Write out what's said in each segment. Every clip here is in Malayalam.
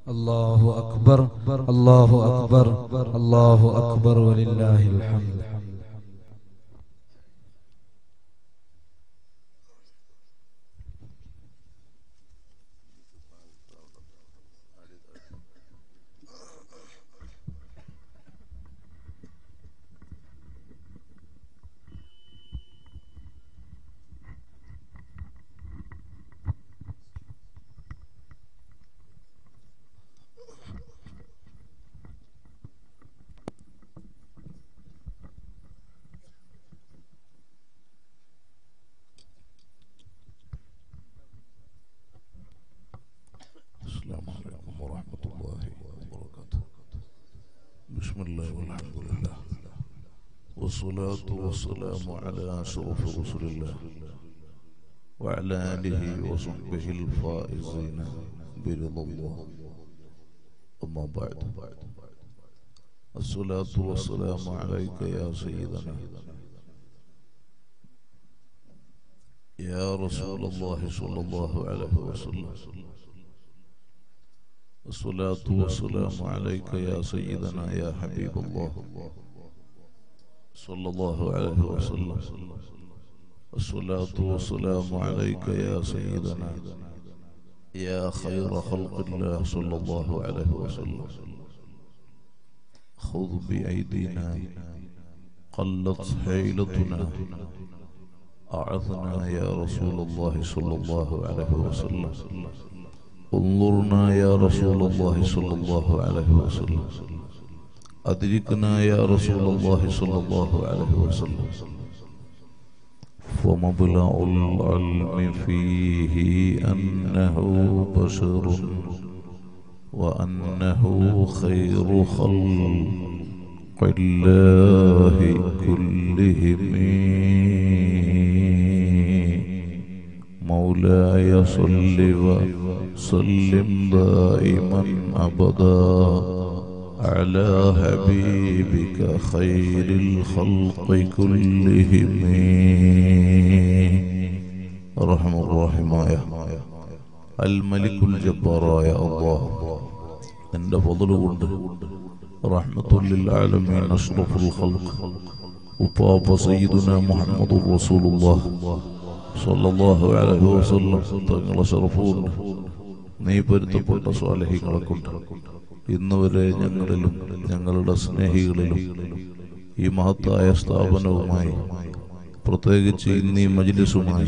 الله أكبر الله أكبر الله أكبر ولله الحمد السلام عليكم ورحمة الله وبركاته بسم الله والحمد لله والصلاة والسلام على أشرف رسل الله وعلى آله وصحبه الفائزين برضا الله أما بعد الصلاة والسلام عليك يا سيدنا يا رسول الله صلى الله عليه وسلم الصلاة والسلام عليك يا سيدنا يا حبيب الله صلى الله عليه وسلم الصلاة والسلام عليك يا سيدنا يا خير خلق الله صلى الله عليه وسلم خذ بأيدينا قلت حيلتنا أعثنا يا رسول الله صلى الله عليه وسلم انظرنا يا رسول الله صلى الله عليه وسلم أدركنا يا رسول الله صلى الله عليه وسلم فمبلغ العلم فيه أنه بشر وأنه خير خلق الله كلهم مولاي صل وسلم دائما ابدا على حبيبك خير الخلق كلهم رحم الراحماയ الملك الجبار يا الله എന്റെ ഫضل കൊണ്ട് رحمة للعالمين أشرف الخلق وباب سيدنا محمد رسول الله സല്ലല്ലാഹു അലൈഹി വസല്ലം തങ്ങളെ ഷറഫുകൊണ്ട് നീ പൊരുത്തപ്പെട്ട സ്വാലഹികളെ കൊണ്ട് ഇന്ന് വരെ ഞങ്ങളിലും ഞങ്ങളുടെ സ്നേഹികളിലും ഈ മഹത്തായ സ്ഥാപനവുമായി പ്രത്യേകിച്ച് ഇന്ന് ഈ മജ്ലിസുമായി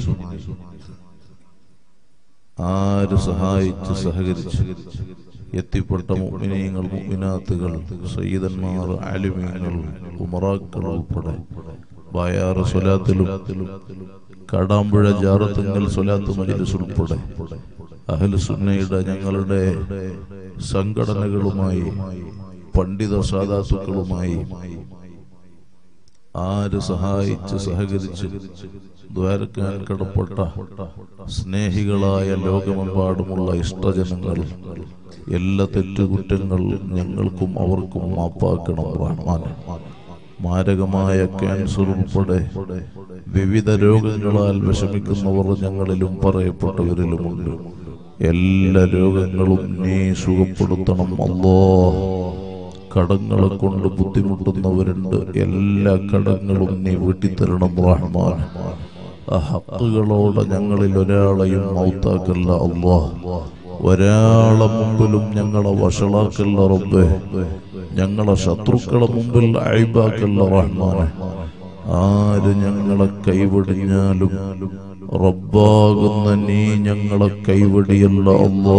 ആര് സഹായിച്ച് സഹകരിച്ച് എത്തിപ്പെട്ട മുഅ്മിനീങ്ങൾ മുഅ്മിനാത്തുകൾ സയ്യിദന്മാർ ആലിമീങ്ങൾ ഉമറാക്കൾ ഉൾപ്പെടെ ബായാറ് സ്വലാത്തിലും കാടാമ്പുഴ ജാറത്തുങ്കൽ സ്വലാത്ത് മജിലിസ് ഉൾപ്പെടെ അഹൽ സുന്നയുടെ ഞങ്ങളുടെ സംഘടനകളുമായി പണ്ഡിത സാധാത്തുക്കളുമായി ആര് സഹായിച്ച് സഹകരിച്ച് ദ്വാരക്കാൻ കടപ്പെട്ട സ്നേഹികളായ ലോകമെമ്പാടുമുള്ള ഇഷ്ടജനങ്ങൾ എല്ലാ തെറ്റുകുറ്റങ്ങൾ ഞങ്ങൾക്കും അവർക്കും മാപ്പാക്കണം റഹ്മാൻ മാരകമായ ക്യാൻസർ ഉൾപ്പെടെ വിവിധ രോഗങ്ങളാൽ വിഷമിക്കുന്നവർ ഞങ്ങളിലും പറയപ്പെട്ടവരിലുമുണ്ട് എല്ലാ രോഗങ്ങളും നീ സുഖപ്പെടുത്തണം അല്ലോ കടങ്ങളെ കൊണ്ട് ബുദ്ധിമുട്ടുന്നവരുണ്ട് എല്ലാ കടങ്ങളും നീ വീട്ടിത്തരണം റഹ്മാൻ ആ ഹക്കുകളോടെ ഞങ്ങളിൽ ഒരാളെയും മൗത്താക്കല്ല അള്ളാ ഒരാളെ മുമ്പിലും ഞങ്ങളെ വഷളാക്കല്ല റബ്ബേ ഞങ്ങളെ ശത്രുക്കളെ മുമ്പിൽ അഴിബാക്കല്ല റഹ്മാനെ ആര് ഞങ്ങളെ കൈവിടിഞ്ഞാലും റബ്ബാകുന്ന നീ ഞങ്ങളെ കൈവിടിയല്ല അല്ലോ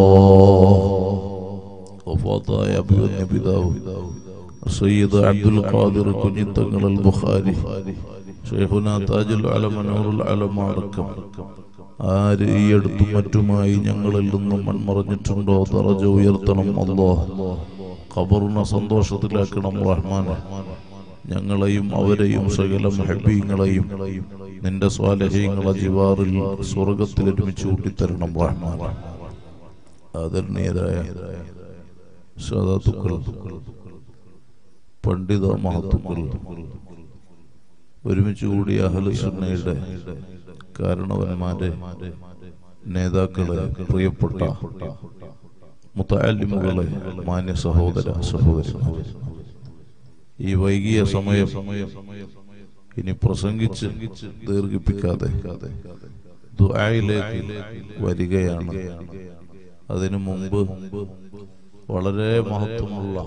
വഫാത്തായ അഭിവന്യ പിതാവ് സയ്യിദ് അബ്ദുൽ ഖാദിർ കുഞ്ഞിത്തങ്ങൾ അൽ ബുഖാരി ഷെയ്ഖുന താജുൽ അലമ നൂറുൽ അലമ അടക്കം ആര് ഈ അടുത്തും മറ്റുമായി ഞങ്ങളിൽ നിന്നും മൺമറഞ്ഞിട്ടുണ്ടോ തറജ ഉയർത്തണം അല്ലോ ഖബറിനെ സന്തോഷത്തിലാക്കണം റഹ്മാനെ ഞങ്ങളെയും അവരെയും സകലം ഹബീങ്ങളെയും നിന്റെ സ്വാലഹ്യങ്ങളെ ജിവാറിൽ സ്വർഗത്തിൽ ഒരുമിച്ച് കൂട്ടിത്തരണം റഹ്മാൻ ആദരണീയരായ സാധാത്തുക്കൾ പണ്ഡിത മഹത്തുക്കൾ ഒരുമിച്ച് കൂടിയ അഹലുസുന്നയുടെ കാരണവന്മാരെ നേതാക്കളെ പ്രിയപ്പെട്ട മുത്തലിമുകളെ മാന്യ സഹോദര സഹോദരന്മാരെ ഈ വൈകിയ സമയം ഇനി പ്രസംഗിച്ച് ദീർഘിപ്പിക്കാതെ ദുആയിലേക്ക് വരികയാണ് അതിനു മുമ്പ് വളരെ മഹത്വമുള്ള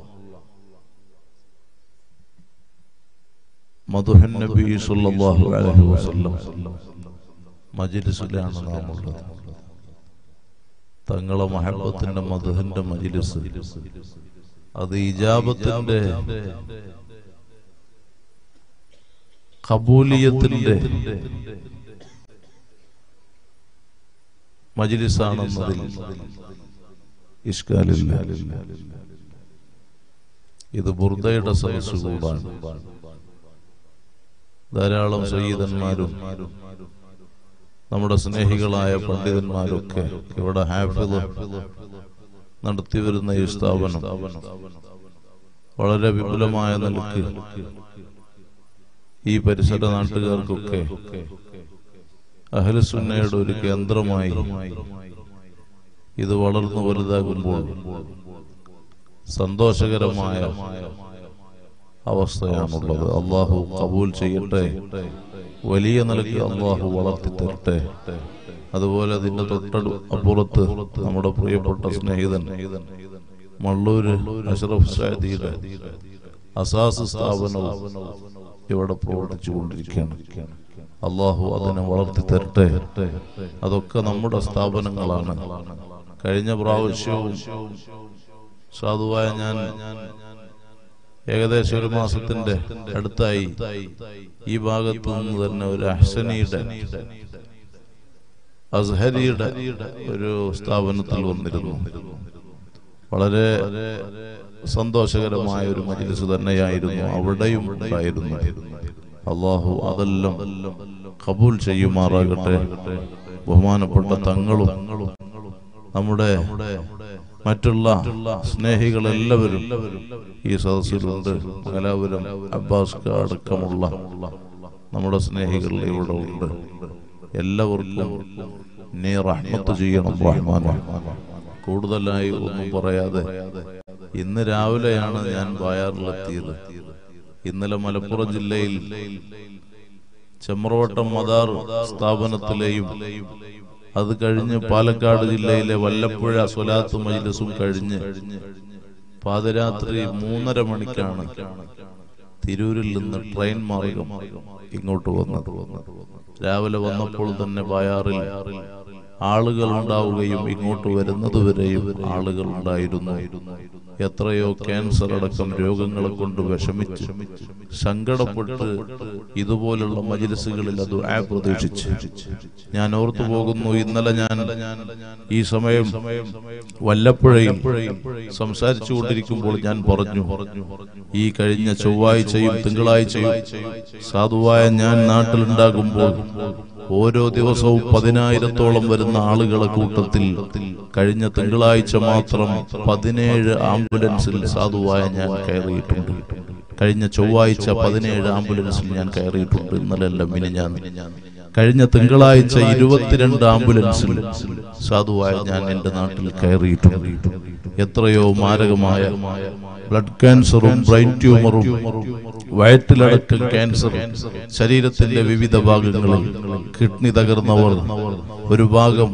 മധുഹൻ നബി സല്ലല്ലാഹു അലൈഹി വസല്ലം മജ്ലിസിലാണ് നാം ഉള്ളത് തങ്ങളെ മഹബത്തിന്റെ മധുഹന്റെ മജ്ലിസ് അത് ഇജാബത്തിന്റെ കബൂലിയത്തിന്റെ മജ്ലിസാണെന്നതിൽ ഇഷ്കാലില്ല ഇത് ബുർദയുടെ സദസ് കൂടാണ് ധാരാളം സയ്യിദന്മാരും നമ്മുടെ സ്നേഹികളായ പണ്ഡിതന്മാരൊക്കെ ഇവിടെ ഹാഫിദ് നടത്തി വരുന്ന ഈ സ്ഥാപനം വളരെ വിപുലമായ നിലക്ക് ഈ പരിസര നാട്ടുകാർക്കൊക്കെ അഹ്ലുസുന്നയുടെ ഒരു കേന്ദ്രമായി ഇത് വളർന്നു വലുതാകുമ്പോൾ സന്തോഷകരമായ അവസ്ഥയാണുള്ളത് അള്ളാഹു കബൂൽ ചെയ്യട്ടെ വലിയ നിലയ്ക്ക് അള്ളാഹു വളർത്തി തരട്ടെ അതുപോലെ അതിന്റെ തൊട്ടടു അപ്പുറത്ത് നമ്മുടെ പ്രിയപ്പെട്ട സ്നേഹിതൻ മള്ളൂര് അഷറഫ് സാദിയുടെ അസാസ് സ്ഥാപനവും ഇവിടെ പ്രവർത്തിച്ചു കൊണ്ടിരിക്കുകയാണ് അള്ളാഹു അതിനെ വളർത്തി തരട്ടെ അതൊക്കെ നമ്മുടെ സ്ഥാപനങ്ങളാണ് കഴിഞ്ഞ പ്രാവശ്യവും സാധുവായ ഞാൻ ഏകദേശം ഒരു മാസത്തിന്റെ അടുത്തായി ഈ ഭാഗത്തു നിന്ന് തന്നെ ഒരു അഹ്സനിയുടെ അസ്ഹരിയുടെ ഒരു സ്ഥാപനത്തിൽ വന്നിരുന്നു വളരെ സന്തോഷകരമായ ഒരു മജ്ലിസ് തന്നെയായിരുന്നു അവിടെയും ഉണ്ടായിരുന്നു അള്ളാഹു അതെല്ലാം കബൂൽ ചെയ്യുമാറാകട്ടെ ബഹുമാനപ്പെട്ട തങ്ങളും നമ്മുടെ മറ്റുള്ള സ്നേഹികളെല്ലാവരും ഈ സദസ്സിലുണ്ട് കലാപുരം അബ്ബാസ് അടക്കമുള്ള നമ്മുടെ സ്നേഹികൾ ഇവിടെ ഉണ്ട് എല്ലാവർക്കും നീ റഹ്മത്ത് ചെയ്യണം റഹ്മാൻ കൂടുതലായി ഒന്നും പറയാതെ ഇന്ന് രാവിലെയാണ് ഞാൻ ബായാറിലെത്തിയത് ഇന്നലെ മലപ്പുറം ജില്ലയിൽ ചെമ്രവട്ടം മദാർ സ്ഥാപനത്തിലെയും അത് കഴിഞ്ഞ് പാലക്കാട് ജില്ലയിലെ വല്ലപ്പുഴ സ്വലാത്ത് മജ്ലിസും കഴിഞ്ഞ് പാതിരാത്രി മൂന്നര മണിക്കാണ് തിരൂരിൽ നിന്ന് ട്രെയിൻ മാർഗം ഇങ്ങോട്ട് വന്നത് രാവിലെ വന്നപ്പോൾ തന്നെ ബായാറിൽ ആളുകൾ ഉണ്ടാവുകയും ഇങ്ങോട്ട് വരുന്നതുവരെയും ആളുകൾ ഉണ്ടായിരുന്നു എത്രയോ ക്യാൻസർ അടക്കം രോഗങ്ങളെ കൊണ്ട് വിഷമിച്ച് സങ്കടപ്പെട്ട് ഇതുപോലുള്ള മജിലിസുകളിൽ അത് ആ പ്രതീക്ഷിച്ച് ഞാൻ ഓർത്തു പോകുന്നു ഇന്നലെ ഞാൻ ഈ സമയം വല്ലപ്പുഴയിൽ സംസാരിച്ചു കൊണ്ടിരിക്കുമ്പോൾ ഞാൻ പറഞ്ഞു ഈ കഴിഞ്ഞ ചൊവ്വാഴ്ചയും തിങ്കളാഴ്ചയും സാധുവായ ഞാൻ നാട്ടിലുണ്ടാകുമ്പോൾ ഓരോ ദിവസവും പതിനായിരത്തോളം വരുന്ന ആളുകളെ കൂട്ടത്തിൽ കഴിഞ്ഞ തിങ്കളാഴ്ച മാത്രം പതിനേഴ് ആംബുലൻസിൽ സാധുവായ ഞാൻ കയറിയിട്ടുണ്ട് കഴിഞ്ഞ ചൊവ്വാഴ്ച പതിനേഴ് ആംബുലൻസിൽ ഞാൻ കയറിയിട്ടുണ്ട് ഇന്നലെല്ല മിനി ഞാൻ കഴിഞ്ഞ തിങ്കളാഴ്ച ഇരുപത്തിരണ്ട് ആംബുലൻസിൽ സാധുവായ ഞാൻ എന്റെ നാട്ടിൽ കയറിയിട്ടുണ്ട് എത്രയോ മാരകമായ ബ്ലഡ് ക്യാൻസറും ബ്രെയിൻ ട്യൂമറും വയറ്റിലടക്കം ക്യാൻസർ ശരീരത്തിന്റെ വിവിധ ഭാഗങ്ങളിൽ കിഡ്നി തകർന്നവർ ഒരു ഭാഗം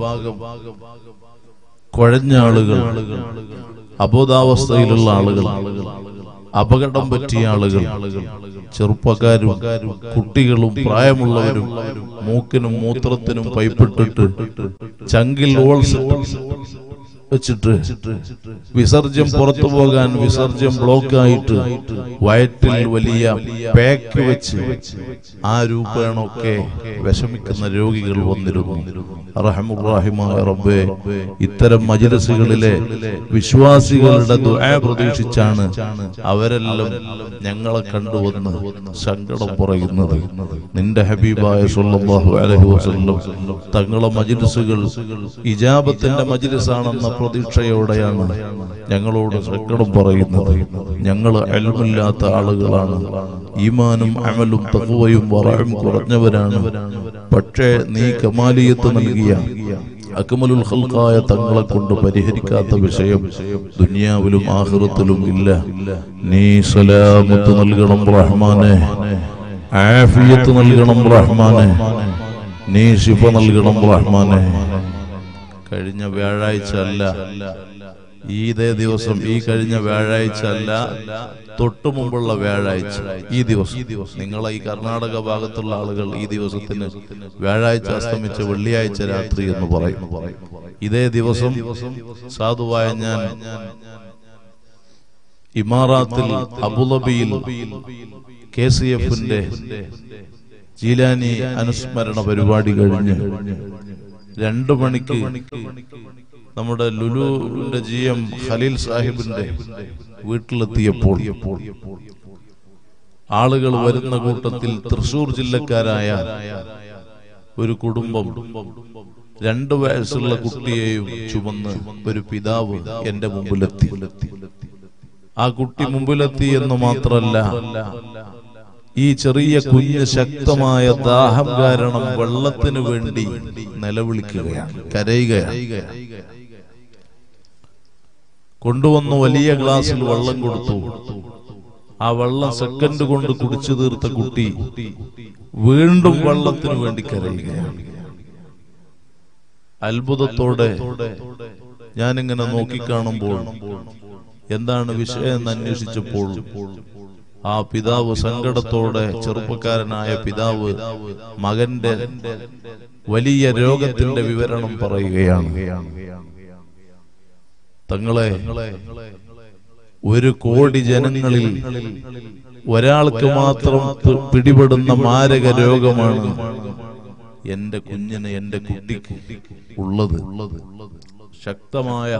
കുഴഞ്ഞ ആളുകൾ അബോധാവസ്ഥയിലുള്ള ആളുകൾ അപകടം പറ്റിയ ആളുകൾ ചെറുപ്പക്കാരും കുട്ടികളും പ്രായമുള്ളവരും മൂക്കിനും മൂത്രത്തിനും പൈപ്പിട്ടിട്ട് ചങ്കിൽ ഓൾസ് വെച്ചിട്ട് വിസർജ്യം പുറത്തു പോകാൻ വിസർജ്യം ബ്ലോക്ക് ആയിട്ട് വയറ്റിൽ വലിയ പാക്ക് വെച്ച് ആ രൂപേണൊക്കെ വിഷമിക്കുന്ന രോഗികൾ വന്നിരുന്നു റഹമുറാഹിമായ റബ്ബേ ഇത്തരം മജിലസുകളിലെ വിശ്വാസികളുടെ ദുആ പ്രതീക്ഷിച്ചാണ് അവരെല്ലാം ഞങ്ങളെ കണ്ടുവന്ന് സങ്കടം പറയുന്നത് നിന്റെ ഹബീബായ സല്ലല്ലാഹു അലൈഹി വസല്ലം തങ്ങളെ മജിലിസുകൾ ഇജാബത്തിന്റെ മജിലിസാണെന്ന പ്രതീക്ഷയോടെയാണ് ഞങ്ങളോട് സങ്കടം പറയുന്നത് ഞങ്ങൾ അൽമില്ലാത്ത ആളുകളാണ് ഈമാനും അമലും തഖ്വയും വറയും കുറഞ്ഞവരാണ് പക്ഷേ നീ കമാലിയത്ത് നൽകിയ അക്മലുൽ ഖൽഖായ തങ്ങളെ കൊണ്ട് പരിഹരിക്കാത്ത വിഷയം ദുനിയാവിലും ആഖിറത്തിലും ഇല്ല നീ സലാമത്ത് നൽകണം റഹ്മാനെ ആഫിയത്ത് നൽകണം റഹ്മാനെ നീ ശിഫ നൽകണം റഹ്മാനെ കഴിഞ്ഞ വ്യാഴാഴ്ച അല്ല ഈ ഇതേ ദിവസം ഈ കഴിഞ്ഞ വ്യാഴാഴ്ച അല്ല തൊട്ടു മുമ്പുള്ള വ്യാഴാഴ്ച ഈ ദിവസം നിങ്ങളെ ഈ കർണാടക ഭാഗത്തുള്ള ആളുകൾ ഈ ദിവസത്തിന് വ്യാഴാഴ്ച അസ്തമിച്ച വെള്ളിയാഴ്ച രാത്രി എന്ന് പറയും ഇതേ ദിവസം സാധുവായ ഞാൻ ഇമാറാത്തിൽ അബുദാബിയിൽ കെ സി എഫിന്റെ ജീലാനി അനുസ്മരണ പരിപാടി കഴിഞ്ഞ് രണ്ടു മണിക്ക് നമ്മുടെ ലുലുവിന്റെ ജി എം ഖലീൽ സാഹിബിന്റെ വീട്ടിലെത്തിയപ്പോൾ ആളുകൾ വരുന്ന കൂട്ടത്തിൽ തൃശൂർ ജില്ലക്കാരായ ഒരു കുടുംബം രണ്ടു വയസ്സുള്ള കുട്ടിയെയും ചുമന്ന് ഒരു പിതാവ് എന്റെ മുമ്പിലെത്തി ആ കുട്ടി മുമ്പിലെത്തി എന്ന് മാത്രല്ല ഈ ചെറിയ കുഞ്ഞ് ശക്തമായ ദാഹം കാരണം വെള്ളത്തിന് വേണ്ടി നിലവിളിക്കുകയാണ് കരയുകയാണ് കൊണ്ടുവന്ന് വലിയ ഗ്ലാസ്സിൽ വെള്ളം കൊടുത്തു ആ വെള്ളം സെക്കൻഡ് കൊണ്ട് കുടിച്ചു തീർത്ത കുട്ടി വീണ്ടും വെള്ളത്തിന് വേണ്ടി കരയുകയാണ് അത്ഭുതത്തോടെ ഞാനിങ്ങനെ നോക്കിക്കാണുമ്പോൾ എന്താണ് വിഷയം എന്ന് അന്വേഷിച്ചപ്പോൾ ആ പിതാവ് സങ്കടത്തോടെ ചെറുപ്പക്കാരനായ പിതാവ് മകന്റെ വലിയ രോഗത്തിന്റെ വിവരണം പറയുകയാണ് തങ്ങളെ ഒരു കോടി ജനങ്ങളിൽ ഒരാൾക്ക് മാത്രം പി- പിടിപെടുന്ന മാരക രോഗമാണ് എന്റെ കുഞ്ഞിന് എന്റെ കുട്ടിക്ക് ഉള്ളത് ശക്തമായ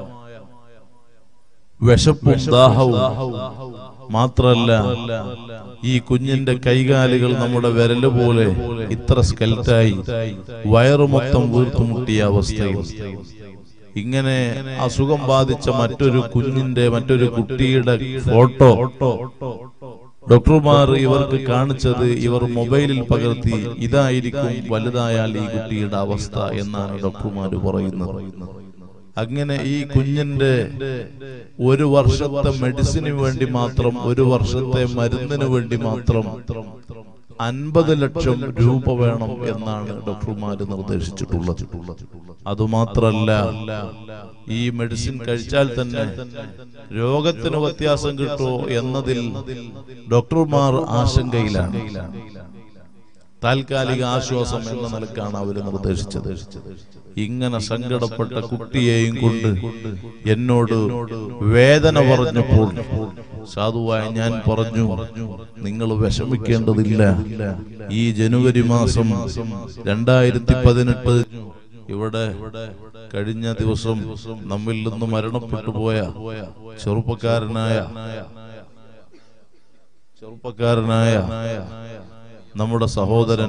വിശപ്പും ദാഹവും മാത്രല്ല ഈ കുഞ്ഞിന്റെ കൈകാലുകൾ നമ്മുടെ വിരല് പോലെ ഇത്ര സ്കെൽറ്റായി വയറു മൊത്തം വീർത്തുമുട്ടിയ അവസ്ഥയിൽ ഇങ്ങനെ അസുഖം ബാധിച്ച മറ്റൊരു കുഞ്ഞിന്റെ മറ്റൊരു കുട്ടിയുടെ ഫോട്ടോ ഡോക്ടർമാർ ഇവർക്ക് കാണിച്ചത് ഇവർ മൊബൈലിൽ പകർത്തി ഇതായിരിക്കും വലുതായാൽ ഈ കുട്ടിയുടെ അവസ്ഥ എന്നാണ് ഡോക്ടർമാർ പറയുന്നത് അങ്ങനെ ഈ കുഞ്ഞിന്റെ ഒരു വർഷത്തെ മെഡിസിന് വേണ്ടി മാത്രം ഒരു വർഷത്തെ മരുന്നിന് വേണ്ടി മാത്രം അൻപത് ലക്ഷം രൂപ വേണം എന്നാണ് ഡോക്ടർമാര് നിർദ്ദേശിച്ചിട്ടുള്ളത് അതുമാത്രല്ല ഈ മെഡിസിൻ കഴിച്ചാൽ തന്നെ രോഗത്തിന് വ്യത്യാസം കിട്ടുമോ എന്നതിൽ ഡോക്ടർമാർ ആശങ്കയിലാണ് താൽക്കാലിക ആശ്വാസം എന്ന നിലക്കാണ് അവർ നിർദ്ദേശിച്ചത് ഇങ്ങനെ സങ്കടപ്പെട്ട കുട്ടിയെയും കൊണ്ട് എന്നോട് വേദന പറഞ്ഞപ്പോൾ സാധുവായ ഞാൻ പറഞ്ഞു നിങ്ങൾ വിഷമിക്കേണ്ടതില്ല ഈ ജനുവരി മാസം രണ്ടായിരത്തി പതിനെട്ട് ഇവിടെ കഴിഞ്ഞ ദിവസം നമ്മിൽ നിന്ന് മരണപ്പെട്ടു പോയ ചെറുപ്പക്കാരനായ ചെറുപ്പക്കാരനായ നമ്മുടെ സഹോദരൻ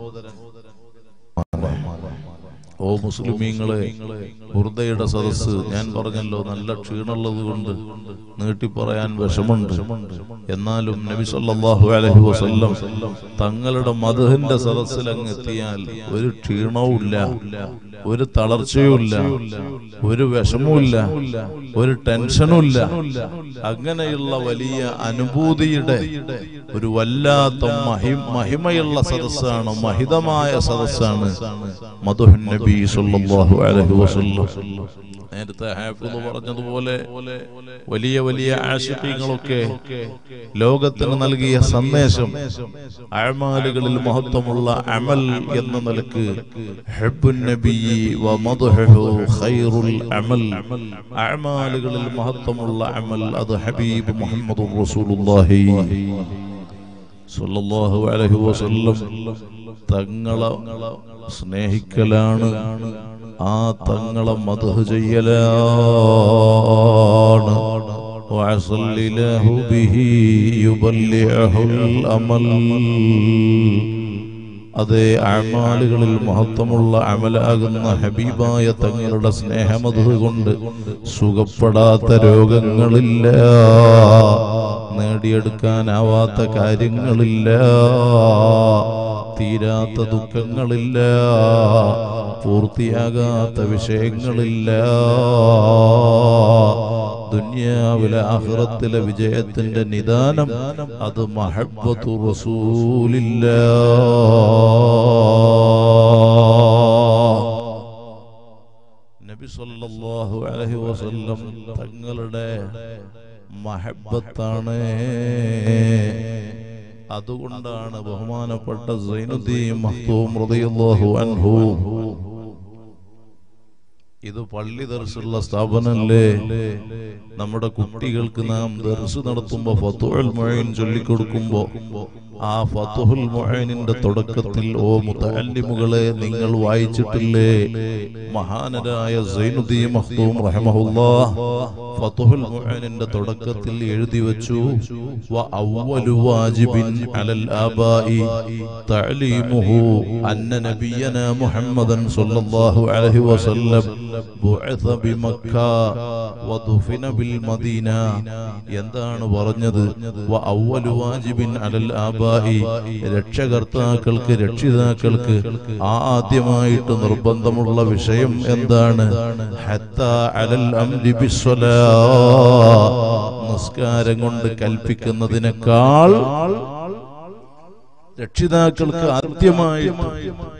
ഓ മുസ്ലിമീങ്ങളെ ഹുർദയുടെ സദസ്സ് ഞാൻ പറഞ്ഞല്ലോ നല്ല ക്ഷീണുള്ളത് കൊണ്ട് നീട്ടി പറയാൻ വിഷമുണ്ട് എന്നാലും നബി സല്ലല്ലാഹു അലൈഹി വസല്ലം തങ്ങളുടെ മധുഹിന്റെ സദസ്സിൽ അങ്ങ് എത്തിയാൽ ഒരു ക്ഷീണവുമില്ല ഒരു തളർച്ചയുമില്ല ഒരു വിഷമവുമില്ല ഒരു ടെൻഷനുമില്ല അങ്ങനെയുള്ള വലിയ അനുഭൂതിയുടെ ഒരു വല്ലാത്ത മഹി- മഹിമയുള്ള സദസ്സാണ് മഹിതമായ സദസ്സാണ് മധുഹൻ നബി സല്ലല്ലാഹു അലൈഹി വസല്ലം നേരത്തെ ഹാഫിദ് പറഞ്ഞതുപോലെ വലിയ വലിയ ആശിഖ്യങ്ങളൊക്കെ ലോകത്തിന് നൽകിയ സന്ദേശം അഴമാലുകളിൽ മഹത്വമുള്ള അമൽ എന്ന നിലക്ക് ഹബ്ബുൻ നബിയി വ മദ്ഹുഹു ഖൈറുൽ അമൽ അഴമാലുകളിൽ മഹത്വമുള്ള അമൽ അത് ഹബീബ് മുഹമ്മദ് റസൂലുള്ളാഹി സല്ലല്ലാഹു അലൈഹി വസല്ലം തങ്ങളെ സ്നേഹിക്കലാണ് ആ തങ്ങളെ മധു ചെയ്യലാണ് وعسل له به يبلعه الأمل അതേ അമാലുകളിൽ മഹത്വമുള്ള അമലാകുന്ന ഹബീബായ തങ്ങളുടെ സ്നേഹമത് കൊണ്ട് സുഖപ്പെടാത്ത രോഗങ്ങളില്ല നേടിയെടുക്കാനാവാത്ത കാര്യങ്ങളില്ല തീരാത്ത ദുഃഖങ്ങളില്ല പൂർത്തിയാകാത്ത വിഷയങ്ങളില്ല ദുന്യാവിലെ ആഹ്റത്തിലെ വിജയത്തിന്റെ നിദാനം അത് മഹബത്തു റസൂലില്ല നബി സല്ലല്ലാഹു അലൈഹി വസല്ലം തങ്ങളുടെ മഹബത്താണ് അതുകൊണ്ടാണ് ബഹുമാനപ്പെട്ട സൈനുദ്ദീൻ മഖ്തൂം റളിയല്ലാഹു അൻഹു ഇത് പള്ളി ദർസുള്ള സ്ഥാപനല്ലേ നമ്മുടെ കുട്ടികൾക്ക് നാം ദർസ് നടത്തുമ്പോ ഫത്തുഹുൽ മുഈൻ ചൊല്ലിക്കൊടുക്കുമ്പോ ആ ഫത്തുഹുൽ മുഈനിന്റെ തുടക്കത്തിൽ ഓ മുതഅല്ലിമുകളെ നിങ്ങൾ വായിച്ചിട്ടില്ലേ മഹാനരായ സൈനുദ്ദീൻ മഖ്തൂം റഹ്മഹുല്ലാഹ് ഫത്തുഹുൽ മുഈനിന്റെ തുടക്കത്തിൽ എഴുതി വെച്ചു വ അവ്വലു വാജിബിൻ അലൽ ആബാഇ തഅലീമുഹു അന്ന നബിയന മുഹമ്മദൻ സ്വല്ലല്ലാഹു അലൈഹി വസല്ലം ബുഅസ ബിമക്ക വദുഫിന ബിൽ മദീന എന്താണ് പറഞ്ഞത് വ അവ്വലു വാജിബിൻ അലൽ ആബാഇ രക്ഷകർത്താക്കൾക്ക് രക്ഷിതാക്കൾക്ക് ആദ്യമായിട്ട് നിർബന്ധമുള്ള വിഷയം എന്താണ് ഹത്താ അലൽ അംരി ബിസ്സലാ നിസ്കാരം കൊണ്ട് കൽപ്പിക്കുന്നതിനേക്കാൾ രക്ഷിതാക്കൾക്ക് ആദ്യമായിട്ട്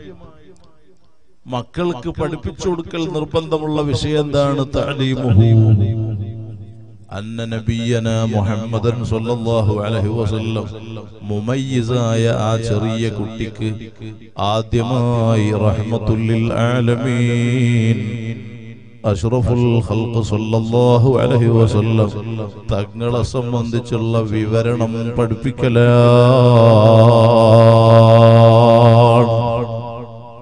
മക്കൾക്ക് പഠിപ്പിച്ചു കൊടുക്കൽ നിർബന്ധമുള്ള വിഷയം എന്താണ് തഅലീമുഹു അന്ന നബിയന മുഹമ്മദൻ സല്ലല്ലാഹു അലൈഹി വസല്ലം മുമയ്യിസായ ആ ചെറിയ കുട്ടിക്ക് ആദ്യമായി റഹ്മത്തുല്ലിൽ ആലമീൻ അഷ്റഫുൽ ഖൽഖ് സല്ലല്ലാഹു അലൈഹി വസല്ലം തങ്ങളെ സംബന്ധിച്ചുള്ള വിവരണം പഠിപ്പിക്കലാണ്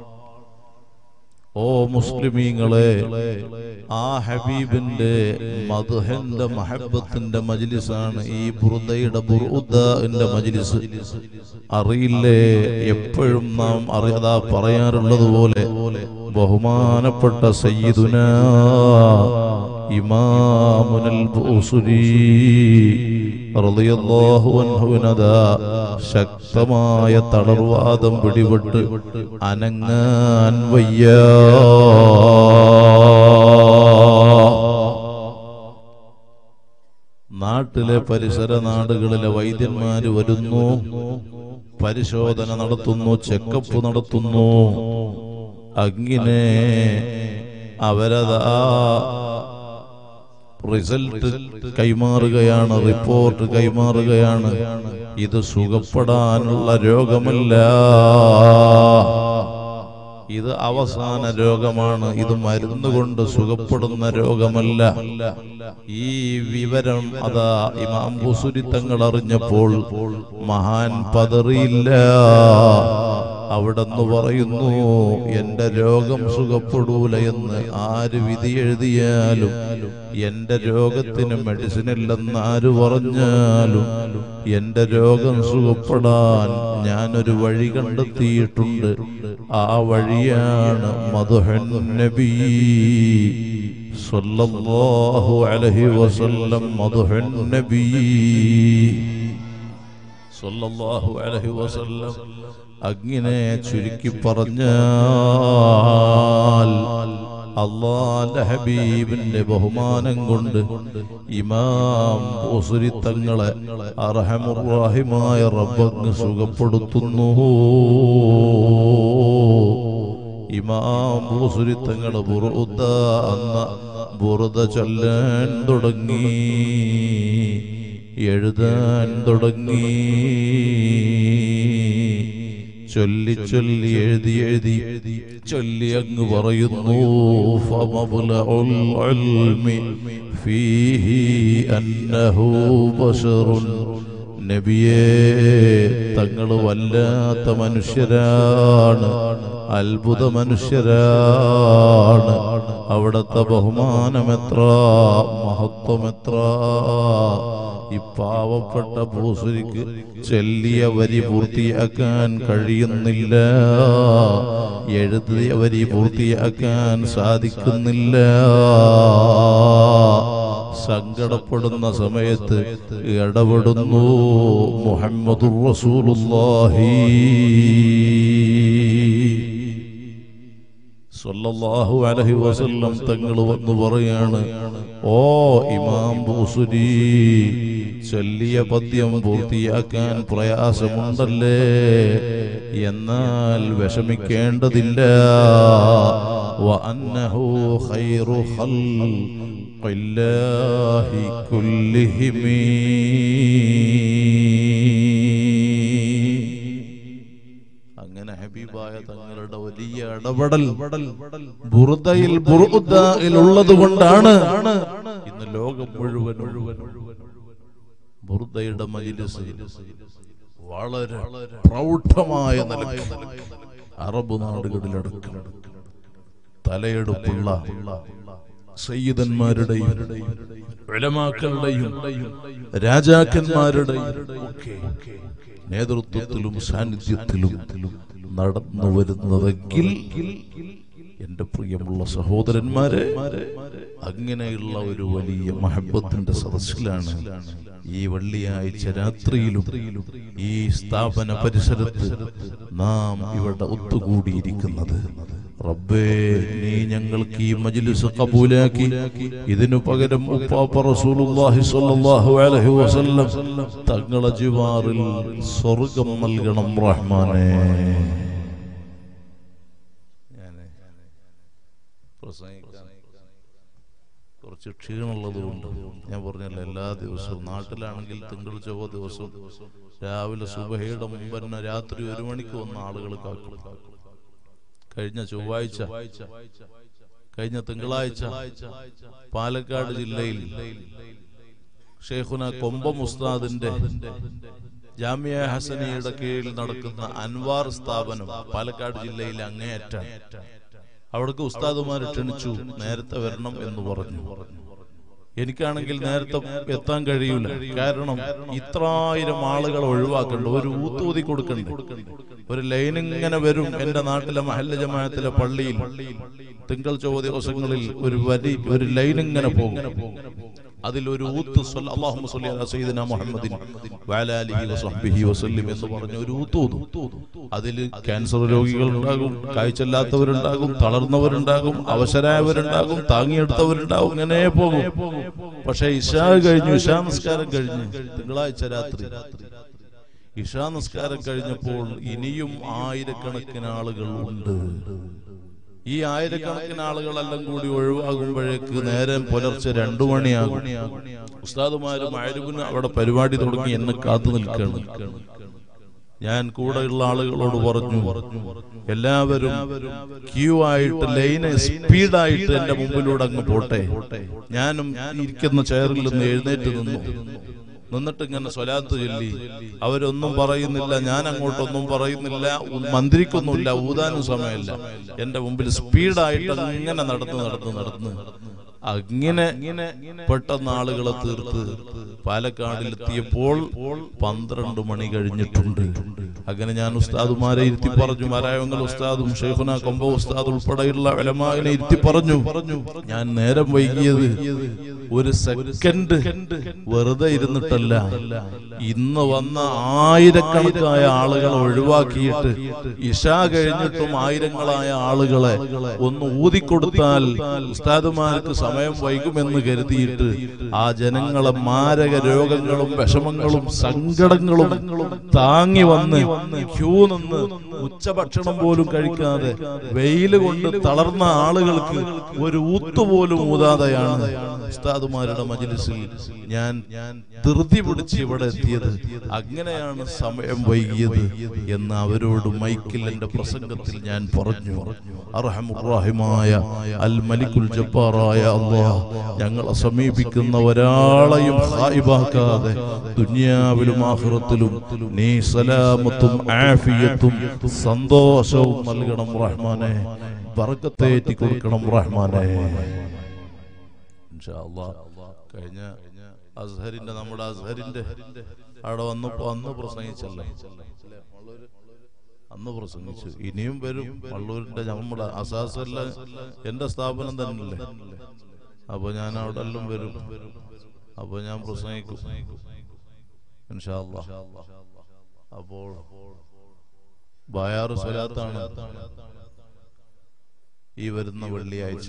ഓ മുസ്ലിമീങ്ങളെ ആ ഹബീബിന്റെ മധുഹന്റെ മഹബത്തിന്റെ മജ്ലിസാണ് ഈ ബുറുദയുടെ ബുറുദന്റെ മജ്ലിസ് അറിയില്ലേ എപ്പോഴും നാം അറിയാതാ പറയാറുള്ളത് പോലെ ബഹുമാനപ്പെട്ട സയ്യിദുന ഇമാമുനൽ ബൂസുരി റളിയല്ലാഹു അൻഹുവിനദാ ശക്തമായ തളർവാദം പിടിപെട്ട് അനങ്ങാൻ വയ്യ നാട്ടിലെ പരിസര നാടുകളിലെ വൈദ്യന്മാര് വരുന്നു പരിശോധന നടത്തുന്നു ചെക്കപ്പ് നടത്തുന്നു അങ്ങനെ അവരതാ റിസൾട്ട് കൈമാറുകയാണ് റിപ്പോർട്ട് കൈമാറുകയാണ് ഇത് സുഖപ്പെടാനുള്ള രോഗമല്ല ഇത് അവസാന രോഗമാണ് ഇത് മരുന്ന് കൊണ്ട് സുഖപ്പെടുന്ന രോഗമല്ല ഈ വിവരം അതാ ഇമാം ബുസുരി തങ്ങൾ അറിഞ്ഞപ്പോൾ മഹാൻ പതറിയില്ല അവിടെന്ന് പറയുന്നു എന്റെ രോഗം സുഖപ്പെടൂല എന്ന് ആര് വിധി എഴുതിയാലും എന്റെ രോഗത്തിന് മെഡിസിൻ ഇല്ലെന്ന് ആര് പറഞ്ഞാലും എന്റെ രോഗം സുഖപ്പെടാൻ ഞാനൊരു വഴി കണ്ടെത്തിയിട്ടുണ്ട് ആ വഴിയാണ് മധുഹൻ നബി സല്ലല്ലാഹു അലൈഹി വസല്ലം മധുഹൻ നബി സല്ലല്ലാഹു അലൈഹി വസല്ലം അങ്ങനെ ചുരുക്കി പറഞ്ഞാൽ അള്ളാന്റെ ഹബീബിന്റെ ബഹുമാനം കൊണ്ട് ഇമാം ഉസുരി തങ്ങളെ അർഹമുറാഹിമായ റബ്ബങ്ങ് സുഖപ്പെടുത്തുന്നു ഇമാം ഉസുരി തങ്ങളെ ബുറുദ എന്ന ബുറുദ ചൊല്ലാൻ തുടങ്ങി എഴുതാൻ തുടങ്ങി ചൊല്ലി ചൊല്ലി എഴുതി എഴുതി ചൊല്ലി അങ്ങ് പറയുന്നു ഫമബ്ലഉൽ ഇൽമി ഫീഹി അന്നഹു ബശറുൻ നബിയേ തങ്ങൾ വല്ലാത്ത മനുഷ്യരാണ് അത്ഭുത മനുഷ്യരാണ് അവിടത്തെ ബഹുമാനമെത്ര മഹത്വമെത്ര ഈ പാവപ്പെട്ട ഭൂസുരിക്ക് ചെല്ലിയ വരി പൂർത്തിയാക്കാൻ കഴിയുന്നില്ല എഴുതിയ വരി പൂർത്തിയാക്കാൻ സാധിക്കുന്നില്ല സങ്കടപ്പെടുന്ന സമയത്ത് ഇടപെടുന്നു മുഹമ്മദ് റസൂലുള്ളാഹി സല്ലല്ലാഹു അലൈഹി വസല്ലം തങ്ങൾ വന്ന് പറയാണ് ഓ ഇമാം ബൂസുരി ചൊല്ലിയ പദ്യം പൂർത്തിയാക്കാൻ പ്രയാസമുണ്ടല്ലേ എന്നാൽ വിഷമിക്കേണ്ടതില്ല وأنه خير خلق الله كلهم അങ്ങനെ ഹബീബായ തങ്ങളുടെ വലിയ ഇടപെടൽ ബുറുദയിൽ ബുറുദയിൽ ഉള്ളത് കൊണ്ടാണ് ഇന്ന് ലോകം മുഴുവൻ ബുറുദയുടെ മജിലിസ് വളരെ പ്രൗഢമായ നിലയ്ക്ക് അറബ് നാടുകളിലടക്കം തലയെടുപ്പുള്ള സയ്യിദന്മാരുടെയും ഉലമാക്കളുടെയും രാജാക്കന്മാരുടെയും ഒക്കെ നേതൃത്വത്തിലും സാന്നിധ്യത്തിലും നടന്നു വരുന്നതെങ്കിൽ എന്റെ പ്രിയമുള്ള സഹോദരന്മാരെ അങ്ങനെയുള്ള ഒരു വലിയ മഹബത്തിന്റെ സദസ്സിലാണ് ഈ വെള്ളിയാഴ്ച രാത്രിയിലും ഈ സ്ഥാപന പരിസരത്ത് നാം ഇവിടെ ഒത്തുകൂടിയിരിക്കുന്നത് റബ്ബേ നീ ഞങ്ങൾക്ക് ഈ മജ്ലിസ് കബൂലാക്കി ഇതിനു പകരം ഉപ്പാപ്പ റസൂലുള്ളാഹി സ്വല്ലല്ലാഹു അലൈഹി വസല്ലം തങ്ങളെ ജിവാറിൽ സ്വർഗം നൽകണം റഹ്മാനേ ഞാനേ പ്രസംഗിക്കാൻ കുറച്ച് ക്ഷീണമുള്ളത് കൊണ്ട് ഞാൻ പറഞ്ഞല്ലോ എല്ലാ ദിവസവും നാട്ടിലാണെങ്കിൽ തിങ്കൾ ചൊവ്വ ദിവസം രാവിലെ സുബഹയുടെ മുമ്പ് തന്നെ രാത്രി ഒരു മണിക്ക് വന്ന ആളുകൾ കാക്കും കഴിഞ്ഞ ചൊവ്വാഴ്ച കഴിഞ്ഞ തിങ്കളാഴ്ച പാലക്കാട് ജില്ലയിൽ ഷെയ്ഖുന കൊമ്പം ഉസ്താദിന്റെ ജാമിയ ഹസനിയുടെ കീഴിൽ നടക്കുന്ന അൻവാർ സ്ഥാപനം പാലക്കാട് ജില്ലയിലെ അങ്ങേയറ്റാണ് അവിടേക്ക് ഉസ്താദുമാർ ക്ഷണിച്ചു നേരത്തെ വരണം എന്ന് പറഞ്ഞു എനിക്കാണെങ്കിൽ നേരത്തെ എത്താൻ കഴിയൂല കാരണം ഇത്രായിരം ആളുകൾ ഒഴിവാക്കണ്ട ഒരു ഊത്തൂതി കൊടുക്കണ്ട ഒരു ലൈൻ ഇങ്ങനെ വരും എന്റെ നാട്ടിലെ മഹല്ല ജമാഅത്തിലെ പള്ളിയിൽ തിങ്കൾ ചൊവ്വ ദിവസങ്ങളിൽ ഒരു വരി ഒരു ലൈൻ ഇങ്ങനെ പോകും അതിലൊരു ഊത്ത് സ്വല്ല- അല്ലാഹുമ്മ സ്വല്ലി അലാ സയ്യിദിനാ മുഹമ്മദിൻ വഅലാ ആലിഹി വസഹ്ബിഹി വസല്ലം എന്ന് പറഞ്ഞ ഒരു ഊത്ത് ഊതും അതിൽ ക്യാൻസർ രോഗികൾ ഉണ്ടാകും കാഴ്ചയില്ലാത്തവരുണ്ടാകും തളർന്നവരുണ്ടാകും അവശരായവരുണ്ടാകും താങ്ങിയെടുത്തവരുണ്ടാകും ഇങ്ങനെ പോകും പക്ഷെ ഇഷാ കഴിഞ്ഞു ഇഷാ നിസ്കാരം കഴിഞ്ഞു തിങ്കളാഴ്ച രാത്രി ഇഷാ നിസ്കാരം കഴിഞ്ഞപ്പോൾ ഇനിയും ആയിരക്കണക്കിന് ആളുകൾ ഉണ്ട് ഈ ആയിരക്കണക്കിന് ആളുകളെല്ലാം കൂടി ഒഴിവാകുമ്പോഴേക്ക് നേരം പുലർച്ചെ രണ്ടു മണിയാകും ഉസ്താദുമാരും ആയിരവിന് അവിടെ പരിപാടി തുടങ്ങി എന്നെ കാത്തു നിൽക്കണം ഞാൻ കൂടെയുള്ള ആളുകളോട് പറഞ്ഞു എല്ലാവരും ക്യൂ ആയിട്ട് ലൈന് സ്പീഡായിട്ട് എന്റെ മുമ്പിലൂടെ അങ്ങ് പോട്ടെ ഞാനും ഇരിക്കുന്ന ചെയറിൽ നിന്ന് എഴുന്നേറ്റ് നിന്നു നിന്നിട്ട് ഇങ്ങനെ സ്വലാത്ത് ചൊല്ലി അവരൊന്നും പറയുന്നില്ല ഞാൻ അങ്ങോട്ടൊന്നും പറയുന്നില്ല ഉ- മന്ത്രിക്കൊന്നുമില്ല ഊതാനും സമയമില്ല എന്റെ മുമ്പിൽ സ്പീഡായിട്ട് ഇങ്ങനെ നടന്ന് നടന്ന് നടന്ന് അങ്ങനെ പെട്ടെന്ന് ആളുകളെ തീർത്ത് പാലക്കാടിലെത്തിയപ്പോൾ പന്ത്രണ്ട് മണി കഴിഞ്ഞിട്ടുണ്ട് അങ്ങനെ ഞാൻ ഉസ്താദുമാരെ ഇരുത്തി പറഞ്ഞു മരായവങ്ങൾ ഉസ്താദും ഷെയ്ഖുന കൊമ്പ ഉസ്താദ് ഉൾപ്പെടെയുള്ള വിലമാവിനെ ഇരുത്തി പറഞ്ഞു ഞാൻ നേരം വൈകിയത് ഒരു സെക്കൻഡ് വെറുതെ ഇരുന്നിട്ടല്ല ഇന്ന് വന്ന ആയിരക്കണക്കായ ആളുകളെ ഒഴിവാക്കിയിട്ട് ഇഷ കഴിഞ്ഞിട്ടും ആയിരങ്ങളായ ആളുകളെ ഒന്ന് ഊതിക്കൊടുത്താൽ ഉസ്താദുമാർക്ക് സമയം വൈകുമെന്ന് കരുതിയിട്ട് ആ ജനങ്ങളെ മാരക രോഗങ്ങളും വിഷമങ്ങളും സങ്കടങ്ങളും താങ്ങി വന്ന് ക്യൂ നിന്ന് ഉച്ചഭക്ഷണം പോലും കഴിക്കാതെ വെയില് കൊണ്ട് തളർന്ന ആളുകൾക്ക് ഒരു ഊത്തുപോലും ഊതാതെയാണ് ഉസ്താദുമാരുടെ മജിലിസിൽ ഞാൻ ഞാൻ ധൃതി പിടിച്ച് ഇവിടെ എത്തിയത് അങ്ങനെയാണ് സമയം വൈകിയത് എന്ന് അവരോട് മൈക്കിൽ എന്റെ പ്രസംഗത്തിൽ ഞാൻ പറഞ്ഞു അർഹമുറാഹിമായ അൽ മലിക്കുൽ ജബ്ബാറായ അള്ളാഹ് ഞങ്ങളെ സമീപിക്കുന്ന ഒരാളെയും ഹായിബാക്കാതെ ദുനിയാവിലും ആഖിറത്തിലും നീ സലാമത്തും ആഫിയത്തും സന്തോഷവും നൽകണം റഹ്മാനെ ബർക്കത്തേറ്റി കൊടുക്കണം റഹ്മാനെ ഇൻഷാ അല്ലാ. കഴിഞ്ഞ അസ്ഹറിന്റെ നമ്മുടെ അസ്ഹറിന്റെ അവിടെ വന്നപ്പോ അന്ന് പ്രസംഗിച്ചല്ലേ അന്ന് പ്രസംഗിച്ചു ഇനിയും വരും വള്ളൂരിന്റെ നമ്മുടെ അസാസല്ല എന്റെ സ്ഥാപനം തന്നെയല്ലേ അപ്പൊ ഞാൻ അവിടെ എല്ലാം വരും അപ്പൊ ഞാൻ പ്രസംഗിക്കും ഇൻഷാ അല്ലാ. അപ്പോൾ ബയാറ് സ്വലാത്താണ് ഈ വരുന്ന വെള്ളിയാഴ്ച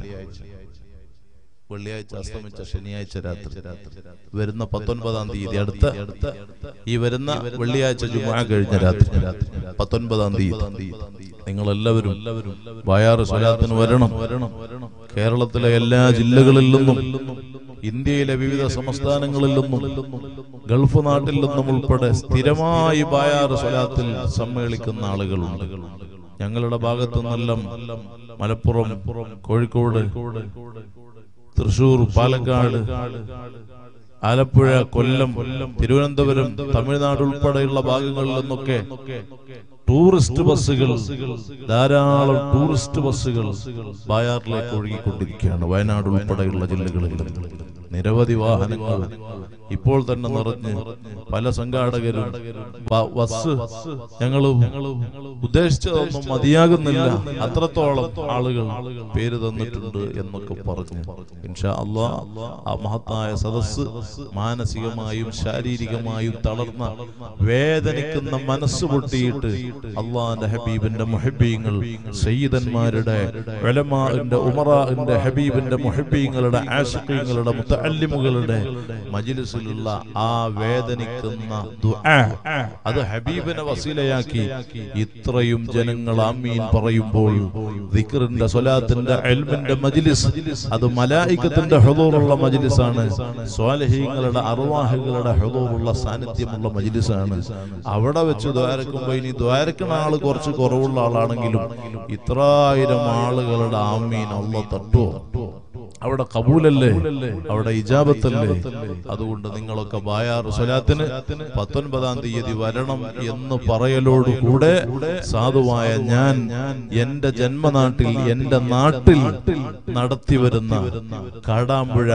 വെള്ളിയാഴ്ച അസ്തമിച്ച ശനിയാഴ്ച രാത്രി വരുന്ന പത്തൊൻപതാം തീയതി അടുത്ത ഈ വരുന്ന വെള്ളിയാഴ്ച ജുമാ കഴിഞ്ഞ രാത്രി പത്തൊൻപതാം തീയതി നിങ്ങൾ എല്ലാവരും വയാറ് സ്വലാത്തിന് വരണം കേരളത്തിലെ എല്ലാ ജില്ലകളിൽ നിന്നും ഇന്ത്യയിലെ വിവിധ സംസ്ഥാനങ്ങളിൽ നിന്നും ഗൾഫ് നാട്ടിൽ നിന്നും ഉൾപ്പെടെ സ്ഥിരമായി ബായാറ് സ്വലാത്തിൽ സമ്മേളിക്കുന്ന ആളുകളുണ്ട് ഞങ്ങളുടെ ഭാഗത്തു നിന്നെല്ലാം മലപ്പുറം കോഴിക്കോട് തൃശൂർ പാലക്കാട് ആലപ്പുഴ കൊല്ലം തിരുവനന്തപുരം തമിഴ്നാട് ഉൾപ്പെടെയുള്ള ഭാഗങ്ങളിൽ നിന്നൊക്കെ ടൂറിസ്റ്റ് ബസ്സുകൾ ധാരാളം ടൂറിസ്റ്റ് ബസ്സുകൾ ബായാറിലേക്ക് ഒഴുകിക്കൊണ്ടിരിക്കുകയാണ് വയനാട് ഉൾപ്പെടെയുള്ള ജില്ലകളിൽ നിരവധി വാഹനങ്ങൾ ഇപ്പോൾ തന്നെ നിറഞ്ഞ് പല സംഘാടകരും ബ- ബസ് ഞങ്ങൾ ഉദ്ദേശിച്ചതൊന്നും മതിയാകുന്നില്ല അത്രത്തോളം ആളുകൾ പേര് തന്നിട്ടുണ്ട് എന്നൊക്കെ പറഞ്ഞു ഇൻഷാ അള്ളാ ആ മഹത്തായ സദസ് മാനസികമായും ശാരീരികമായും തളർന്ന വേദനിക്കുന്ന മനസ്സ് പൊട്ടിയിട്ട് അള്ളാന്റെ ഹബീബിന്റെ മുഹബീങ്ങൾ സയ്യിദന്മാരുടെ ഉലമാന്റെ ഉമറാന്റെ ഹബീബിന്റെ മുഹബീങ്ങളുടെ ആഷിഖീങ്ങളുടെ മുത്തല്ലിമുകളുടെ മജിലിസിലുള്ള ആ വേദനിക്കുന്ന ദുആ അത് ഹബീബിനെ വസീലയാക്കി ഇത്രയും ജനങ്ങൾ ആമീൻ പറയുമ്പോൾ ദിക്റിന്റെ സ്വലാത്തിന്റെ എൽമിന്റെ മജിലിസ് അത് മലായിക്കത്തിന്റെ ഹുദൂറുള്ള മജിലിസാണ് സ്വാലഹീങ്ങളുടെ അറുവാഹുകളുടെ ഹുദൂറുള്ള സാന്നിധ്യമുള്ള മജിലിസാണ് അവിടെ വെച്ച് ദ്വാരക്കുമ്പോ ഇനി ദ്വാരക്കണ ആള് കുറച്ച് കുറവുള്ള ആളാണെങ്കിലും ഇത്രായിരം ആളുകളുടെ ആമീൻ അള്ള തട്ടുവോ അവിടെ കബൂലല്ലേ അവിടെ ഇജാബത്തല്ലേ അതുകൊണ്ട് നിങ്ങളൊക്കെ ബായാർ സ്വലാത്തിന് പത്തൊൻപതാം തീയതി വരണം എന്ന് പറയലോടുകൂടെ സാധുവായ ഞാൻ എന്റെ ജന്മനാട്ടിൽ എന്റെ നാട്ടിൽ നടത്തി വരുന്ന കാടാമ്പുഴ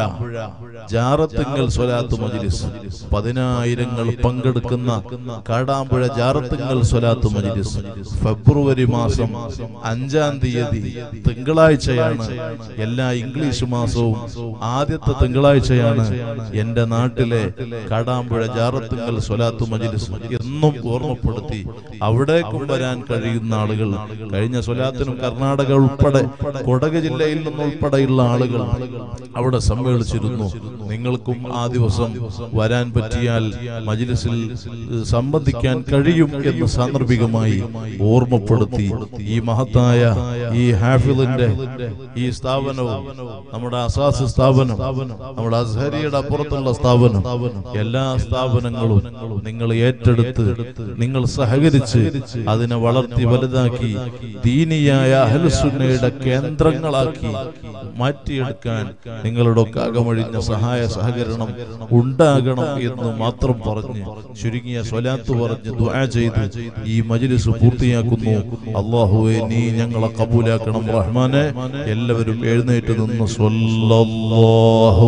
ജാറത്തിങ്കൽ സ്വലാത്ത് മജ്ലിസ് പതിനായിരങ്ങൾ പങ്കെടുക്കുന്ന കാടാമ്പുഴ ജാറത്തിങ്കൽ സ്വലാത്ത് മജ്ലിസ് ഫെബ്രുവരി മാസം അഞ്ചാം തീയതി തിങ്കളാഴ്ചയാണ് എല്ലാ ഇംഗ്ലീഷ് മാസവും ആദ്യത്തെ തിങ്കളാഴ്ചയാണ് എന്റെ നാട്ടിലെ കാടാമ്പുഴ ജാറത്തിങ്കൽ സ്വലാത്ത് മജ്ലിസ് എന്നും ഓർമ്മപ്പെടുത്തി അവിടേക്കും വരാൻ കഴിയുന്ന ആളുകൾ കഴിഞ്ഞ സ്വലാത്തിനും കർണാടക ഉൾപ്പെടെ കൊടക് ജില്ലയിൽ നിന്നുൾപ്പെടെയുള്ള ആളുകൾ അവിടെ സമ്മേളിച്ചിരുന്നു നിങ്ങൾക്കും ആ ദിവസം വരാൻ പറ്റിയാൽ മജ്ലിസിൽ ഏഹ്, സംബന്ധിക്കാൻ കഴിയും എന്ന് സാന്ദർഭികമായി ഓർമ്മപ്പെടുത്തി ഈ മഹത്തായ ഈ ഹാഫിളിന്റെ ഈ സ്ഥാപനവും നമ്മുടെ അസാസ് സ്ഥാപനം നമ്മുടെ അസ്ഹരിയുടെ അപ്പുറത്തുള്ള സ്ഥാപനം എല്ലാ സ്ഥാപനങ്ങളും നിങ്ങൾ ഏറ്റെടുത്ത് നിങ്ങൾ സഹകരിച്ച് അതിനെ വളർത്തി വലുതാക്കി ദീനിയായ അഹലുസുന്നയുടെ കേന്ദ്രങ്ങളാക്കി മാറ്റിയെടുക്കാൻ നിങ്ങളുടെ ഒക്കെ അകമഴിഞ്ഞ സഹായ സഹകരണം ഉണ്ടാകണം എന്ന് മാത്രം പറഞ്ഞ് ചുരുങ്ങിയ സ്വലാത്ത് പറഞ്ഞ് ദുആ ചെയ്ത് ഈ മജ്ലിസ് പൂർത്തിയാക്കുന്നു അള്ളാഹുവെ നീ ഞങ്ങളെ കബൂലാക്കണം റഹ്മാനെ എല്ലാവരും എഴുന്നേറ്റ് നിന്ന് സ്വല്ലല്ലാഹു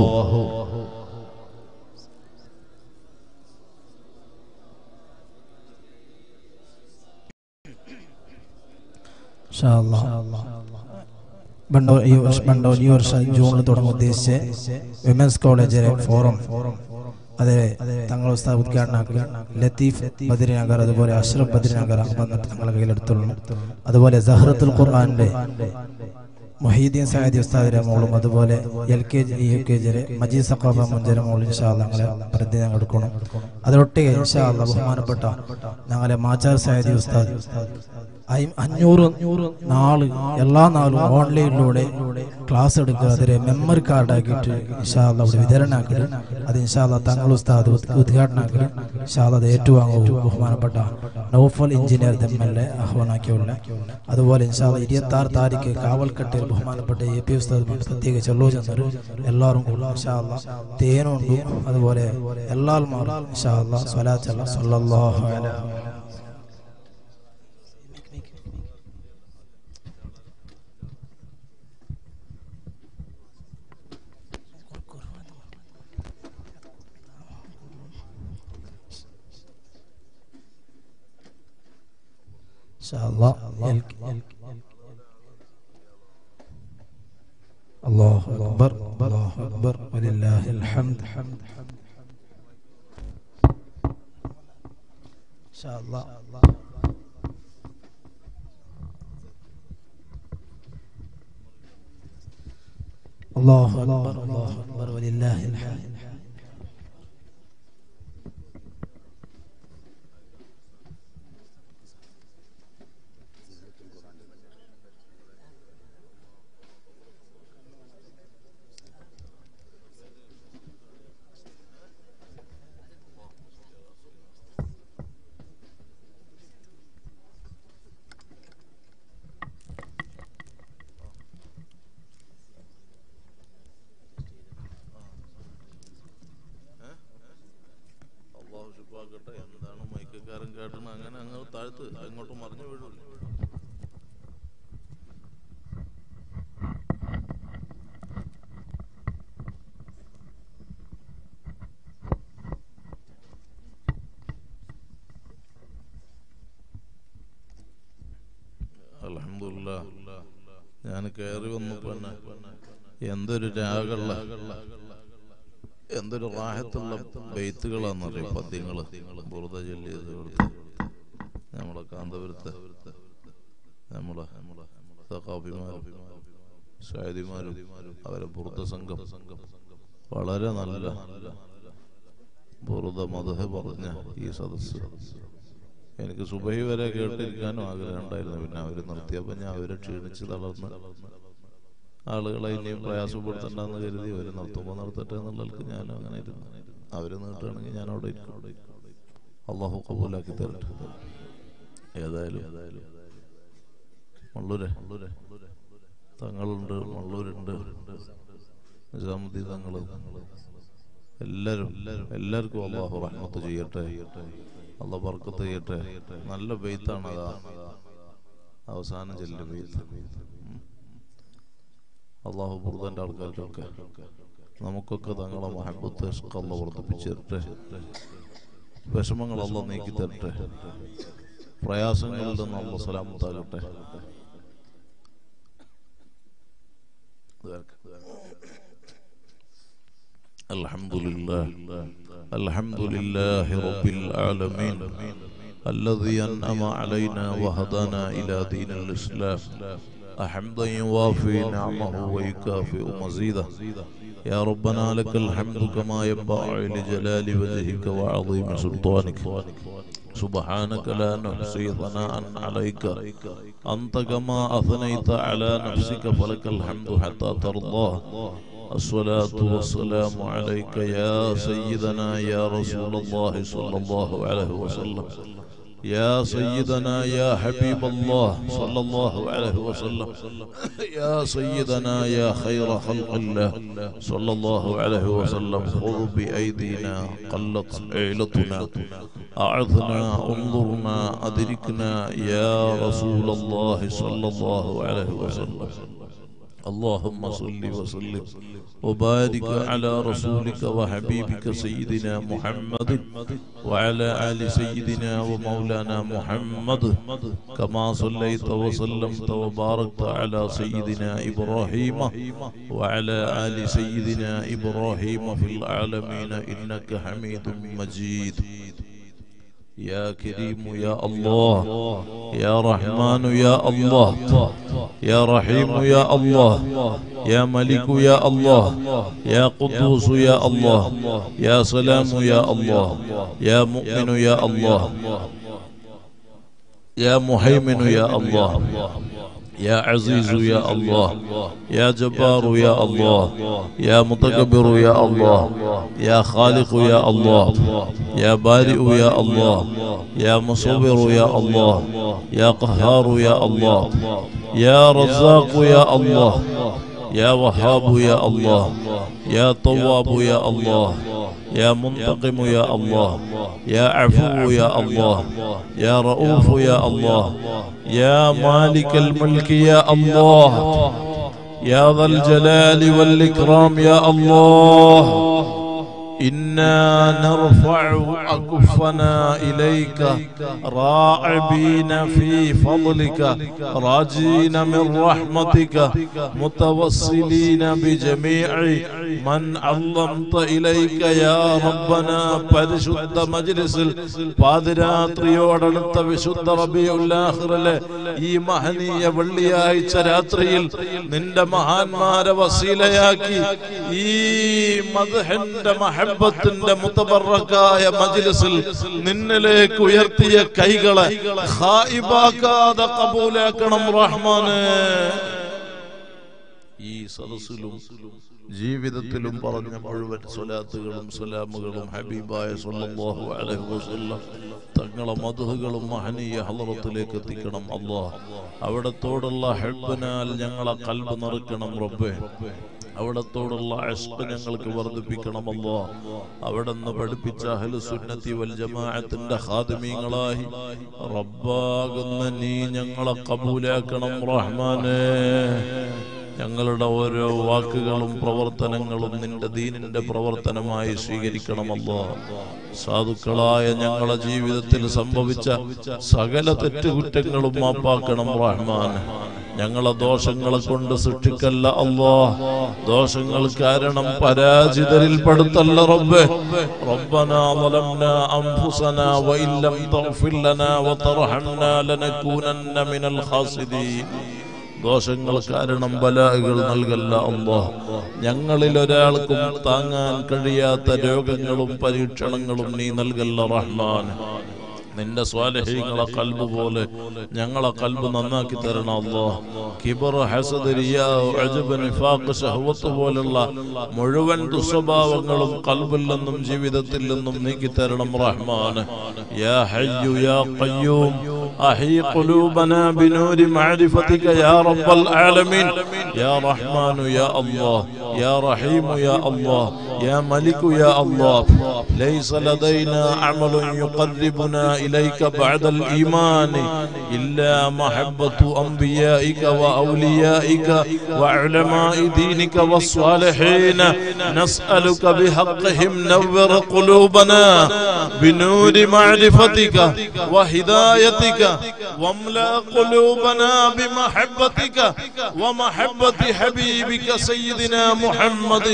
ഇൻഷാ അല്ലാഹ്. ബണ്ടോ ഈ വർഷം ബണ്ടോ ഈ വർഷം ജൂണിൽ തുടങ്ങാൻ ഉദ്ദേശിച്ച് വിമൻസ് കോളേജിലെ ഫോറം അതെ തങ്ങൾ ഉസ്താദ് ഉദ്ഘാടനാക്കുക ലത്തീഫ് ബദ്രിനഗർ അതുപോലെ അഷ്റഫ് ബദ്രിനഗർ വന്നിട്ട് തങ്ങളുടെ കയ്യിലെടുത്തുള്ളൂ അതുപോലെ സഹറത്തുൽ ഖുർആാനിന്റെ മൊഹീദ്ദീൻ സഹാദി ഉസ്താദിന്റെ മോളും അതുപോലെ L K G U K ജിയിലെ മജീദ് സഖാബ മുഞ്ചര മോളും ഇൻഷാല്ല ഞങ്ങളെ പ്രതി ഞങ്ങൾ എടുക്കണം അതിലൊട്ടിಗೆ ഇൻഷാല്ല ബഹുമാനപ്പെട്ട ഞങ്ങളെ മാച്ചാർ സഹാദി ഉസ്താദ് അയ്- അഞ്ഞൂറ് നാള് എല്ലാ നാളും ഓൺലൈനിലൂടെ ക്ലാസ് എടുക്കുക അതിലെ മെമ്മറി കാർഡ് ആക്കിയിട്ട് ഇൻഷാല്ല അവിടെ വിതരണമാക്കിയിട്ട് അത് ഇൻഷാല്ല തങ്ങൾ ഉസ്താദ് ഉദ്- ഉദ്ഘാടനമാക്കി ഇൻഷാല്ല അത് ഏറ്റുവാങ്ങും ബഹുമാനപ്പെട്ട നൗഫൽ എഞ്ചിനീയർ തമ്മിലെ ആഹ്വാനാക്കിയുള്ള അതുപോലെ ഇൻഷാല്ല ഇരുപത്തി ആറ് താരീഖ് കാവൽക്കട്ടയിൽ ബഹുമാനപ്പെട്ട എ പി ഉസ്താദ് പ്രത്യേക ചെല്ലോ ചെന്നൊരു എല്ലാവരും കൂടി ഇൻഷാല്ല തേനുണ്ട് അതുപോലെ എല്ലാവരും മാറും ഇൻഷാല്ല സ്വലാച്ചല്ല സല്ലല്ലാഹു അലൈഹി شاء الله الله أكبر الله أكبر ولله الحمد إن شاء الله الله أكبر الله أكبر ولله الحمد അള്ളാഹു ശുഭാക്കട്ടെ എന്താണ് മൈക്കക്കാരൻ കേട്ടണ അങ്ങനെ അങ്ങ് താഴ്ത്ത് അങ്ങോട്ട് മറിഞ്ഞു വീഴൂല അൽഹംദുലില്ലാ ഞാൻ കയറി വന്നപ്പോ തന്നെ എന്തൊരു രാഗള്ള എന്തൊരു റാഹത്തുള്ള ബെയ്ത്തുകളാണെന്നറിയോ പദ്യങ്ങള് ബുറുദ ചൊല്ലിയത് ഇവിടുത്തെ നമ്മളെ കാന്തപുരത്തെ നമ്മളെ സഖാഫിമാരും ഷാദിമാരും അവരെ ബുറുദ സംഘം വളരെ നല്ല ബുറുദ മതഹ പറഞ്ഞ ഈ സദസ്സ് എനിക്ക് സുബഹി വരെ കേട്ടിരിക്കാനും ആഗ്രഹം ഉണ്ടായിരുന്നു പിന്നെ അവര് നിർത്തിയപ്പോൾ ഞാൻ അവരെ ക്ഷീണിച്ച് തളർന്ന് ആളുകളെ ഇനിയും പ്രയാസപ്പെടുത്തണ്ടെന്ന് കരുതി അവർ നിർത്തുമ്പോൾ നിർത്തട്ടെ എന്നുള്ളവർക്ക് ഞാനും അങ്ങനെ ഇരുന്നു അവര് നീട്ടുകയാണെങ്കിൽ ഞാൻ അവിടെ ഇരിക്കും അള്ളാഹു കബൂലാക്കി തരട്ടെ ഏതായാലും മള്ളൂരെ തങ്ങളുണ്ട് മള്ളൂരുണ്ട് നിസാമുദ്ദീൻ തങ്ങള് എല്ലാരും എല്ലാവർക്കും അള്ളാഹു റഹ്മത്ത് ചെയ്യട്ടെ അള്ളാഹ് ബർക്കത്ത് ചെയ്യട്ടെ നല്ല ബെയ്ത്താണ് അതാ അവസാനം ചെല്ലിയ ബെയ്ത്ത് ഉം. അള്ളാഹു ബുർദന്റെ ആൾക്കാർക്കൊക്കെ നമുക്കൊക്കെ തങ്ങളെ മഹബത്ത് അള്ള വർദ്ധിപ്പിച്ചു തരട്ടെ വിഷമങ്ങൾ അല്ല നീക്കി തരട്ടെ പ്രയാസങ്ങളിൽ നിന്ന് അള്ള സലാമത്താകട്ടെ الحمد لله الحمد لله رب العالمين الذي أنعم علينا وهدانا إلى دين الإسلام حمدا يوافي نعمه ويكافئ مزيده يا ربنا لك الحمد كما ينبغي لجلال وجهك وعظيم سلطانك سبحانك لا نحصي ثناء عليك أنت كما أثنيت على نفسك فلك الحمد حتى ترضى الصلاة والسلام عليك يا سيدنا يا رسول الله صلى الله عليه وسلم يا سيدنا يا حبيب الله صلى الله عليه وسلم يا سيدنا يا خير خلق الله صلى الله عليه وسلم خذ بأيدينا قلت عيلتنا أعثنا انظرنا أدركنا يا رسول الله صلى الله عليه وسلم اللهم صل وسلم وبارك على رسولك وحبيبك سيدنا محمد وعلى آل سيدنا ومولانا محمد كما صليت وسلمت وباركت على سيدنا إبراهيم وعلى آل سيدنا إبراهيم في العالمين إنك حميد مجيد يا كريم يا الله يا رحمن يا الله يا رحيم يا الله يا ملك يا الله يا قدوس يا الله يا سلام يا الله يا مؤمن يا الله يا مهيمن يا الله يا عزيز يا الله يا جبار يا الله يا متكبر يا الله يا خالق يا الله يا بارئ يا الله يا مصور يا الله يا قهار يا الله يا رزاق يا الله يا وهاب يا الله يا طواب يا الله يا منتقم يا الله يا عفو يا الله يا رؤوف يا الله يا مالك الملك يا الله يا ذا الجلال والإكرام يا الله إنا نرفع أكفنا إليك راعبين في فضلك راجين من رحمتك متوسلين بجميع من علمت إليك يا ربنا പരിശുദ്ധ മജ്ലിസിൽ പാതിരാത്രിയോടടുത്ത വിശുദ്ധ റബിയുല്ലാഹിറിലെ ഈ മഹനീയ വെള്ളിയാഴ്ച രാത്രിയിൽ നിന്റെ മഹാന്മാരെ വസീലയാക്കി ഈ മദ്ഹന്റെ മഹബത്തിന്റെ മുത്തബറക്കായ മജ്ലിസിൽ നിന്നിലേക്ക് ഉയർത്തിയ കൈകളെ ഖായിബാക്കാതെ കബൂലാക്കണം റഹ്മാനെ ഈ സദസ്സിലും ജീവിതത്തിലും പറഞ്ഞ മുഴുവൻ സ്വലാത്തുകളും സലാമുകളും ഹബീബായ സല്ലല്ലാഹു അലൈഹി വസല്ലം തങ്ങളെ മധുഹകളും മഹനീയ ഹലറത്തിലേക്ക് എത്തിക്കണം അല്ലാഹ് അവിടത്തോടുള്ള ഹെബിനാൽ ഞങ്ങളെ കൽബ് നിറക്കണം റബ്ബേ അവിടത്തോടുള്ള അഷ്പ ഞങ്ങൾക്ക് വർദ്ധിപ്പിക്കണമല്ലോ അവിടുന്ന് പഠിപ്പിച്ച അഹ്ലു സുന്നത്തി വൽ ജമാഅത്തിന്റെ ഖാദിമീങ്ങളായി റബ്ബാകുന്ന നീ ഞങ്ങളെ കബൂലാക്കണം റഹ്മാനേ ഞങ്ങളുടെ ഓരോ വാക്കുകളും പ്രവർത്തനങ്ങളും നിന്റെ ദീനിന്റെ പ്രവർത്തനമായി സ്വീകരിക്കണമല്ലോ സാധുക്കളായ ഞങ്ങളുടെ ജീവിതത്തിൽ സംഭവിച്ച സകല തെറ്റുകുറ്റങ്ങളും മാപ്പാക്കണം റഹ്മാൻ ഞങ്ങളെ ദോഷങ്ങളെ കൊണ്ട് സൃഷ്ടിക്കല്ല അല്ലോ ദോഷങ്ങൾ കാരണം പരാജിതരിൽ പെടുത്തല്ല റബ്ബെ ربنا ظلمنا أنفسنا وإن لم تغفر لنا وترحمنا لنكونن من الخاسرين ദോഷങ്ങൾ കാരണം ബലാഹുകൾ നൽകല്ല അല്ലോ ഞങ്ങളിൽ ഒരാൾക്കും താങ്ങാൻ കഴിയാത്ത രോഗങ്ങളും പരീക്ഷണങ്ങളും നീ നൽകല്ല റഹ്മാൻ നിന്റെ സ്വാലഹീങ്ങളെ കൽബ് പോലെ ഞങ്ങളെ കൽബ് നന്നാക്കി തരണം അല്ലോ കിബർ ഹസദ് റിയാ അജബ് നിഫാഖ് ഷഹവത്ത് പോലുള്ള മുഴുവൻ ദുസ്വഭാവങ്ങളും കൽബിൽ നിന്നും ജീവിതത്തിൽ നിന്നും നീക്കി തരണം റഹ്മാൻ യാ ഹയ്യു യാ ഖയ്യൂം أحي قلوبنا بنور معرفتك يا رب العالمين يا رحمن يا الله يا رحيم يا الله يا ملك يا الله ليس لدينا عمل يقربنا إليك بعد الإيمان إلا محبة أنبيائك وأوليائك وعلماء دينك والصالحين نسألك بحقهم نور قلوبنا بنور معرفتك وهدايتك واملا قلوبنا بمحبتك ومحبة حبيبك سيدنا محمد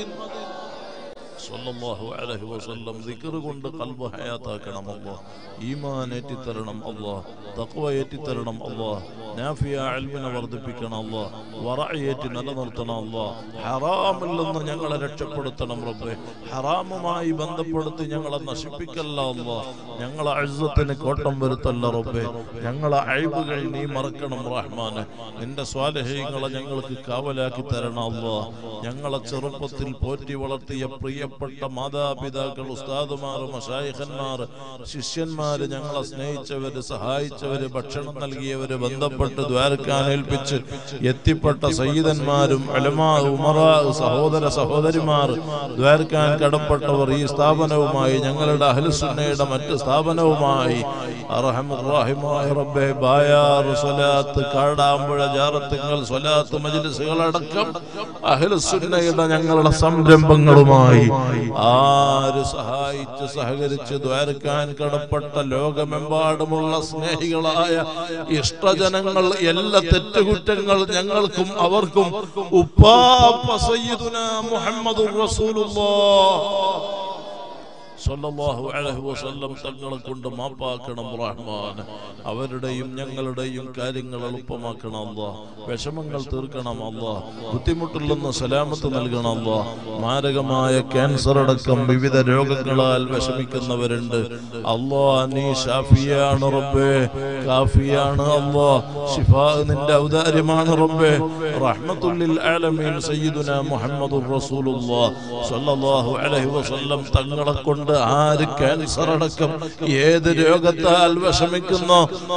സല്ലല്ലാഹു അലൈഹി വസല്ലം ദിക്ർ കൊണ്ട് ഖൽബ് ഹയാത്താക്കണം അല്ലാഹ് ഈമാൻ ഏറ്റിത്തരണം അല്ലാഹ് തഖ്വ ഏറ്റിത്തരണം അല്ലാഹ് നാഫിയ ഇൽമിനെ വർദ്ധിപ്പിക്കണം അല്ലാഹ് വറഅ ഏറ്റി നിലനിർത്തണം അല്ലാഹ് ഹറാമിൽ നിന്ന് ഞങ്ങളെ രക്ഷപ്പെടുത്തണം റബ്ബേ ഹറാമുമായി ബന്ധപ്പെടുത്തി ഞങ്ങളെ നശിപ്പിക്കല്ല അല്ലാഹ് ഞങ്ങളെ അഴ്സത്തിന് കോട്ടം വരുത്തല്ല റബ്ബേ ഞങ്ങളെ അഴിബുകൾ നീ മറക്കണം റഹ്മാനെ നിന്റെ സ്വാലഹീങ്ങളെ ഞങ്ങൾക്ക് കാവലാക്കി തരണം അല്ലാഹ് ഞങ്ങളെ ചെറുപ്പത്തിൽ പോറ്റി വളർത്തിയ പ്രിയപ്പെട്ട മാതാപിതാക്കൾ ഉസ്താദുമാർ മഷായിഖന്മാർ ശിഷ്യന്മാര് ഞങ്ങളെ സ്നേഹിച്ചവര് സഹായിച്ചവര് ഭക്ഷണം നൽകിയവര് ബന്ധപ്പെട്ട് ദ്വാരക്കാൻ ഏൽപ്പിച്ച് എത്തിപ്പെട്ട സയ്യിദന്മാരും അലമാ ഉമറാ സഹോദര സഹോദരിമാർ ദ്വാരക്കാൻ കടപ്പെട്ടവർ ഈ സ്ഥാപനവുമായി ഞങ്ങളുടെ അഹ്ലുസുന്നയുടെ മറ്റ് സ്ഥാപനവുമായി അർഹമുറാഹിമായ റബ്ബേ ബായാർ സ്വലാത്ത് കാടാമ്പുഴ ജാറത്തുങ്ങൾ സ്വലാത്ത് മജ്ലിസുകൾ അടക്കം അഹ്ലുസുന്നയുടെ ഞങ്ങളുടെ സംരംഭങ്ങളുമായി ആര് സഹായിച്ച് സഹകരിച്ച് ദ്വാരക്കാൻ കടപ്പെട്ട ലോകമെമ്പാടുമുള്ള സ്നേഹികളായ ഇഷ്ടജനങ്ങൾ എല്ലാ തെറ്റുകുറ്റങ്ങൾ ഞങ്ങൾക്കും അവർക്കും ഉപ്പാപ്പ സയ്യിദുന മുഹമ്മദുർ റസൂലുള്ളാഹ് സല്ലല്ലാഹു അലൈഹി വസല്ലം തങ്ങളെ കൊണ്ട് മാപ്പാക്കണം റഹ്മാൻ അവരുടെയും ഞങ്ങളുടെയും കാര്യങ്ങൾ എളുപ്പമാക്കണം അല്ലാ വിഷമങ്ങൾ തീർക്കണം അല്ലാ ബുദ്ധിമുട്ടിൽ നിന്ന് സലാമത്ത് നൽകണം അല്ലാ മാരകമായ ക്യാൻസർ അടക്കം വിവിധ രോഗങ്ങളാൽ വിഷമിക്കുന്നവരുണ്ട് അല്ലാ നീ ഷാഫിയാണ് റബ്ബേ കാഫിയാണ് അല്ലാ ഷിഫാ നിന്റെ ഔദാര്യമാണ് റബ്ബേ റഹ്മത്തുല്ലിൽ ആലമീൻ സയ്യിദുന മുഹമ്മദുർ റസൂലുള്ളാഹ് സ്വല്ലല്ലാഹു അലൈഹി വസല്ലം തങ്ങളെ കൊണ്ട് ആര് ക്യാൻസർ അടക്കം ഏത് രോഗത്താൽ വിഷമിക്കുന്നോ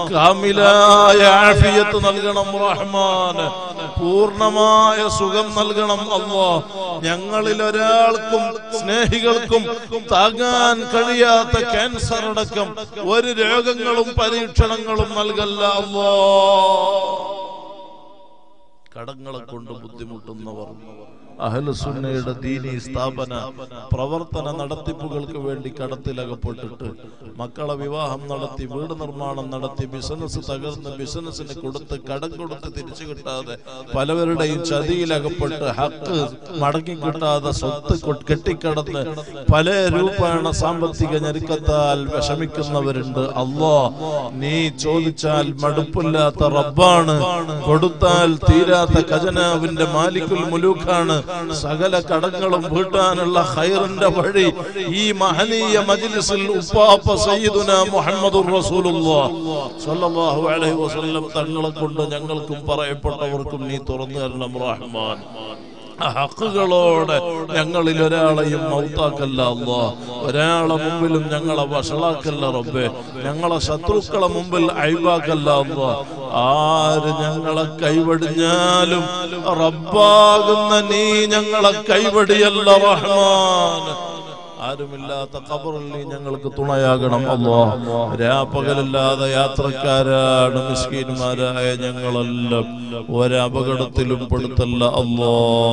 കാമിലായ ആഫിയത്ത് നൽകണം റഹ്മാൻ പൂർണ്ണമായ സുഖം നൽകണം അല്ലോ ഞങ്ങളിൽ ഒരാൾക്കും സ്നേഹികൾക്കും താങ്ങാൻ കഴിയാത്ത ക്യാൻസർ അടക്കം ഒരു രോഗങ്ങളും പരീക്ഷണങ്ങളും നൽകല്ല അല്ലോ കടങ്ങളെ കൊണ്ട് ബുദ്ധിമുട്ടുന്നവർ അഹലുസുന്നയുടെ ദീനി സ്ഥാപന പ്രവർത്തന നടത്തിപ്പുകൾക്ക് വേണ്ടി കടത്തിലകപ്പെട്ടിട്ട് മക്കളെ വിവാഹം നടത്തി വീട് നിർമ്മാണം നടത്തി ബിസിനസ് തകർന്ന് ബിസിനസ്സിന് കൊടുത്ത് കടം കൊടുത്ത് തിരിച്ചു കിട്ടാതെ പലവരുടെയും ചതിയിലകപ്പെട്ട് ഹക്ക് മടക്കി കിട്ടാതെ സ്വത്ത് കൊ- കെട്ടിക്കടന്ന് പല രൂപേണ സാമ്പത്തിക ഞെരുക്കത്താൽ വിഷമിക്കുന്നവരുണ്ട് അള്ളാ നീ ചോദിച്ചാൽ മടുപ്പില്ലാത്ത റബ്ബാണ് കൊടുത്താൽ തീരാത്ത ഖജനാവിന്റെ മാലിക്കുൽ മുലൂക്കാണ് സകല കടങ്ങളും വീട്ടാനുള്ള ഖൈറിന്റെ വഴി ഈ മഹനീയ മജ്ലിസിൽ ഉപ്പാപ്പ സയ്യിദുന മുഹമ്മദുർ റസൂലുള്ളാഹ് സ്വല്ലല്ലാഹു അലൈഹി വസല്ലം തങ്ങളെ കൊണ്ട് ഞങ്ങൾക്കും പറയപ്പെട്ടവർക്കും നീ തുറന്നു തരണം റഹ്മാൻ ആ ഹക്കുകളോടെ ഞങ്ങളിൽ ഒരാളെയും മൗത്താക്കല്ല അല്ലാ ഒരാളെ മുമ്പിലും ഞങ്ങളെ വഷളാക്കല്ല റബ്ബേ ഞങ്ങളെ ശത്രുക്കളെ മുമ്പിൽ അഴിവാക്കല്ല അല്ലാ ആര് ഞങ്ങളെ കൈവടിഞ്ഞാലും റബ്ബാകുന്ന നീ ഞങ്ങളെ കൈവടിയല്ല റഹ്മാൻ ആരുമില്ലാത്ത ഖബറിൽ നീ ഞങ്ങൾക്ക് തുണയാകണം അല്ലോ രാപ്പകലില്ലാതെ യാത്രക്കാരാണ് മിസ്കീന്മാരായ ഞങ്ങളെല്ലാം ഒരപകടത്തിലും പെടുത്തല്ല അല്ലോ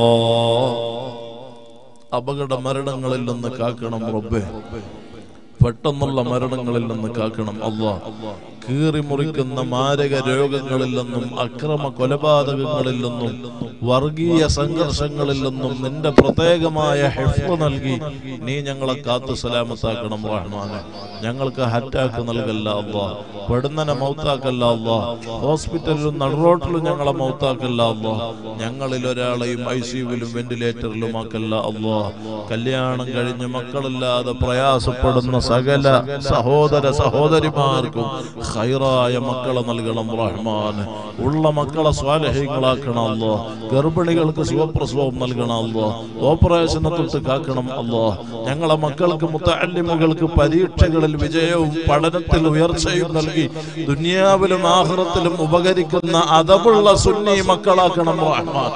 അപകട മരണങ്ങളിൽ നിന്ന് കാക്കണം റബ്ബേ പെട്ടെന്നുള്ള മരണങ്ങളിൽ നിന്ന് കാക്കണം അള്ളാ കീറി മുറിക്കുന്ന മാരക രോഗങ്ങളിൽ നിന്നും അക്രമ കൊലപാതകങ്ങളിൽ നിന്നും വർഗീയ സംഘർഷങ്ങളിൽ നിന്നും നിന്റെ പ്രത്യേകമായ ഹെഫ് നൽകി നീ ഞങ്ങളെ കാത്തു സലാമത്താക്കണം റഹ്മാനെ ഞങ്ങൾക്ക് ഹറ്റാക്ക് നൽകല്ല അള്ളാ പെടുന്നനെ മൗത്താക്കല്ല അള്ളാ ഹോസ്പിറ്റലിലും നടുറോട്ടിലും ഞങ്ങളെ മൗത്താക്കല്ല അള്ളാ ഞങ്ങളിൽ ഒരാളെയും ഐ സിയുവിലും വെന്റിലേറ്ററിലും ആക്കല്ല അള്ളാ കല്യാണം കഴിഞ്ഞ് മക്കളില്ലാതെ പ്രയാസപ്പെടുന്ന സകല സഹോദര സഹോദരിമാർക്കും ഖൈറായ മക്കളെ നൽകണം റഹ്മാൻ ഉള്ള മക്കളെ സ്വാലഹ്യങ്ങളാക്കണം അല്ലോ ഗർഭിണികൾക്ക് സുഖപ്രസവം നൽകണം അല്ലോ ഓപ്പറേഷനെ തൊട്ട് കാക്കണം അല്ലോ ഞങ്ങളെ മക്കൾക്ക് മുത്തല്ലിമുകൾക്ക് പരീക്ഷകളിൽ വിജയവും പഠനത്തിൽ ഉയർച്ചയും നൽകി ദുനിയാവിലും ആഹ്റത്തിലും ഉപകരിക്കുന്ന അതവുള്ള സുന്നി മക്കളാക്കണം റഹ്മാൻ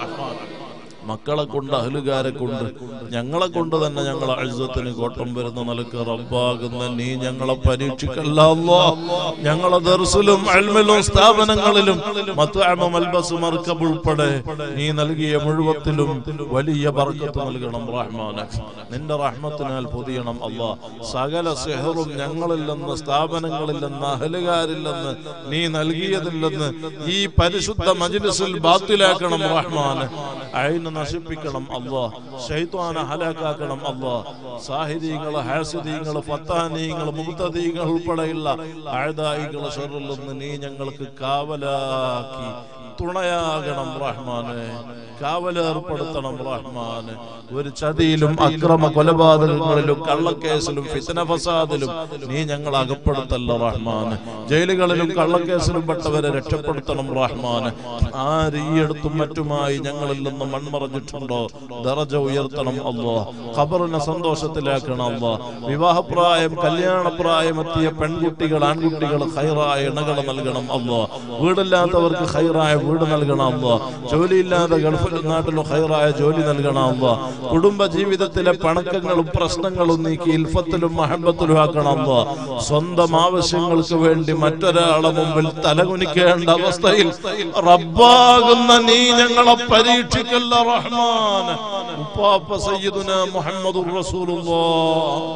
മക്കളെ കൊണ്ട് അഹലുകാരെ കൊണ്ട് ഞങ്ങളെ കൊണ്ട് തന്നെ ഞങ്ങളെ അഴുതത്തിന് കോട്ടം വരുന്ന നിലക്ക് റബ്ബാകുന്ന നീ ഞങ്ങളെ പരീക്ഷിക്കല്ല അല്ലാ. ഞങ്ങളെ ദർസിലും അൽമിലും സ്ഥാപനങ്ങളിലും മത്അമ മൽബസ് മർക്കബ് ഉൾപ്പെടെ നീ നൽകിയ മുഴുവത്തിലും വലിയ ബർക്കത്ത് നൽകണം റഹ്മാനെ നിന്റെ റഹ്മത്തിനാൽ പൊതിയണം അല്ലാ സകല സെഹറും ഞങ്ങളിൽ നിന്ന് സ്ഥാപനങ്ങളിൽ നിന്ന് അഹലുകാരിൽ നിന്ന് നീ നൽകിയതിൽ നിന്ന് ഈ പരിശുദ്ധ മജ്ലിസിൽ ബാത്തിലാക്കണം റഹ്മാന് അയിന് നശിപ്പിക്കണം അല്ലാ ശൈത്വാന ഹലാക്കാക്കണം അല്ലാ സാഹിദീങ്ങള് ഹാസിദീങ്ങള് ഫത്താനീങ്ങള് മുക്തദീങ്ങൾ ഉൾപ്പെടെയുള്ള ആഴ്ദായികളെ ഷെറിൽ നിന്ന് നീ ഞങ്ങൾക്ക് കാവലാക്കി തുണയാകണം റഹ്മാനെ കാവലേർപ്പെടുത്തണം റഹ്മാന് ഒരു ചതിയിലും അക്രമ കൊലപാതകങ്ങളിലും കള്ളക്കേസിലും ഫിത്തന ഫസാദിലും നീ ഞങ്ങൾ അകപ്പെടുത്തല്ല റഹ്മാന് ജയിലുകളിലും കള്ളക്കേസിലും പെട്ടവരെ രക്ഷപ്പെടുത്തണം റഹ്മാന് ആര് ഈ അടുത്തും മറ്റുമായി ഞങ്ങളിൽ നിന്ന് മൺമറഞ്ഞിട്ടുണ്ടോ ദറജ ഉയർത്തണം അല്ലോ ഖബറിനെ സന്തോഷത്തിലാക്കണം അല്ലോ വിവാഹപ്രായം കല്യാണപ്രായം എത്തിയ പെൺകുട്ടികൾ ആൺകുട്ടികൾ ഹൈറായ ഇണകൾ നൽകണം അല്ലോ വീടില്ലാത്തവർക്ക് ഹൈറായ വീട് നൽകണം അല്ലോ ജോലിയില്ലാതെ ഗൾഫിലും നാട്ടിലും ഹൈറായ ജോലി നൽകണം അല്ലോ കുടുംബ ജീവിതത്തിലെ പണക്കങ്ങളും പ്രശ്നങ്ങളും നീക്കി ഇൽഫത്തിലും മഹബത്തിലും ആക്കണം അല്ലോ സ്വന്തം ആവശ്യങ്ങൾക്ക് വേണ്ടി മറ്റൊരാളെ മുമ്പിൽ തലകുനിക്കേണ്ട അവസ്ഥയിൽ റബ്ബാകുന്ന നീ ഞങ്ങളെ പരീക്ഷിക്കല്ല റഹ്മാൻ ഉപ്പാപ്പ സയ്യിദുന മുഹമ്മദുർ റസൂലുള്ളാഹ്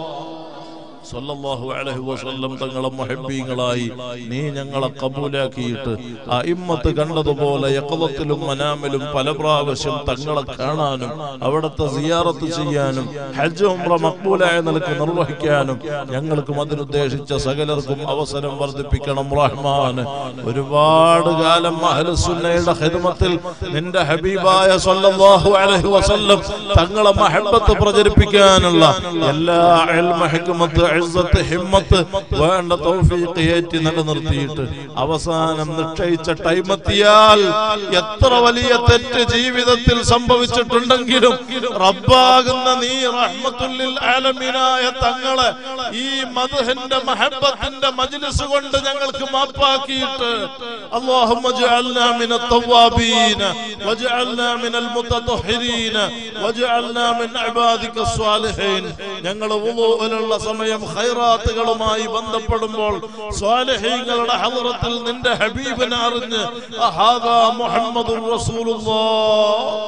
സല്ലല്ലാഹു അലൈഹി വസല്ലം തങ്ങളെ മുഹബ്ബീങ്ങളായി നീ ഞങ്ങളെ കബൂലാക്കിയിട്ട് ആ ഇമ്മത്ത് കണ്ടതുപോലെ യഖദത്തിലും മനാമിലും പല പ്രാവശ്യം തങ്ങളെ കാണാനും അവിടുത്തെ സിയാറത്ത് ചെയ്യാനും ഹജ്ജ് ഉംറ മക്ബൂലായ നിലക്ക് നിർവഹിക്കാനും ഞങ്ങൾക്കും അതിനുദ്ദേശിച്ച സകലർക്കും അവസരം വർദ്ധിപ്പിക്കണം റഹ്മാൻ ഒരുപാട് കാലം അഹ്ലുസുന്നയുടെ ഖിദ്മത്തിൽ നിന്റെ ഹബീബായ സല്ലല്ലാഹു അലൈഹി വസല്ലം തങ്ങളെ മഹബ്ബത്ത് പ്രചരിപ്പിക്കാനുള്ള എല്ലാ ഇൽമ ഹിക്മത്ത് ഇസ്സത്ത് ഹിമ്മത്ത് വേണ്ട തൗഫീഖ് ഏറ്റി നിലനിർത്തിയിട്ട് അവസാനം നിശ്ചയിച്ച ടൈം എത്തിയാൽ എത്ര വലിയ തെറ്റ് ജീവിതത്തിൽ സംഭവിച്ചിട്ടുണ്ടെങ്കിലും റബ്ബാകുന്ന നീ റഹ്മത്തുല്ലിൽ ആലമീനായ തങ്ങളെ ഈ മദ്ഹിന്റെ മഹബ്ബത്തിന്റെ മജ്ലിസ് കൊണ്ട് ഞങ്ങൾക്ക് മാപ്പാക്കിയിട്ട് اللهم اجعلنا من التوابين واجعلنا من المتطهرين واجعلنا من عبادك الصالحين ഞങ്ങൾ വുളൂഇലുള്ള സമയം ഖൈറാത്തുകളുമായി ബന്ധപ്പെടുമ്പോൾ സ്വാലിഹീങ്ങളുടെ ഹളറത്തിൽ നിന്റെ ഹബീബിനെ അറിഞ്ഞ് അഹാദാ മുഹമ്മദുർ റസൂലുള്ളാഹ്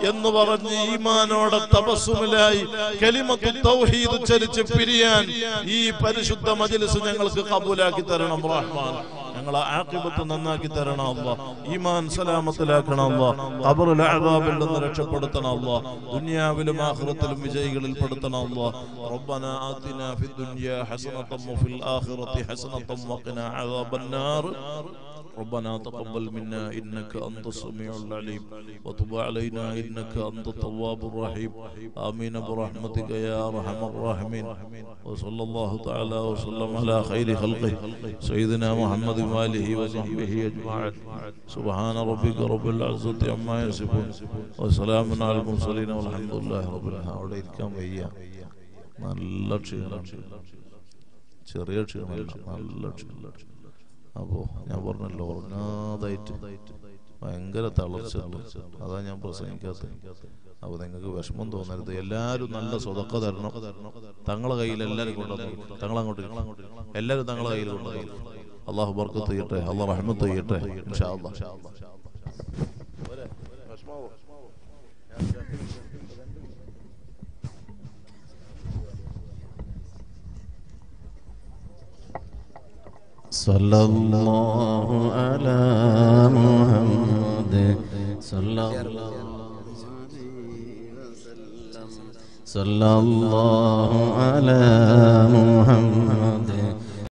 എന്ന് പറഞ്ഞ് ഈമാനോടെ തപസ്സുമിലായി കലിമത്തു തൗഹീദ് ഉച്ചരിച്ച് പിരിയാൻ ഈ പരിശുദ്ധ മജ്ലിസ് ഞങ്ങൾക്ക് കബൂലാക്കി തരണം റഹ്മാൻ ഞങ്ങളെ ആക്കിബത്ത് നന്നാക്കി തരണം അല്ല ഈമാൻ സലാമത്തിലാക്കണം അല്ല ഖബറിലെ അദാബിൽ നിന്ന് രക്ഷപ്പെടുത്തണം അല്ല ദുനിയാവിലും ആഖിറത്തിലും വിജയികളിൽ പെടുത്തണം അല്ല റബ്ബന ആതിന ഫിദ് ദുനിയ ഹസനതം വഫിൽ ആഖിറതി ഹസനതം വഖിന അദാബൻ നാർ ربنا تقبل منا انك انت السميع العليم وتب علينا انك انت التواب الرحيم امين برحمتك يا ارحم الراحمين وصلى الله تعالى وسلم على خير خلقه سيدنا محمد واله وصحبه اجمعين سبحان ربك رب العزه عما يصفون وسلام على المرسلين والحمد لله رب العالمين അവിടെ ഇരിക്കാൻ വയ്യ നല്ല ക്ഷീണം ചെറിയ ക്ഷീണമല്ല നല്ല ക്ഷീണം അപ്പോ ഞാൻ പറഞ്ഞല്ലോ ഉറങ്ങാതായിട്ട് ഭയങ്കര തളർച്ച അതാ ഞാൻ പ്രസംഗിക്കാത്തത് അപ്പൊ നിങ്ങൾക്ക് വിഷമം തോന്നരുത് എല്ലാവരും നല്ല സ്വതക്ക തരണം തങ്ങളെ കയ്യിൽ എല്ലാവരും കൊണ്ടുവന്നു തങ്ങളങ്ങോട്ട് എല്ലാവരും തങ്ങളെ കയ്യിൽ കൊണ്ടുവന്നു അള്ളാഹു ബർക്കത്ത് ചെയ്യട്ടെ അള്ളാഹ് റഹ്മത്ത് ചെയ്യട്ടെ ഇൻഷാ അല്ലാഹ് صلى الله على محمد صلى الله صلى الله على محمد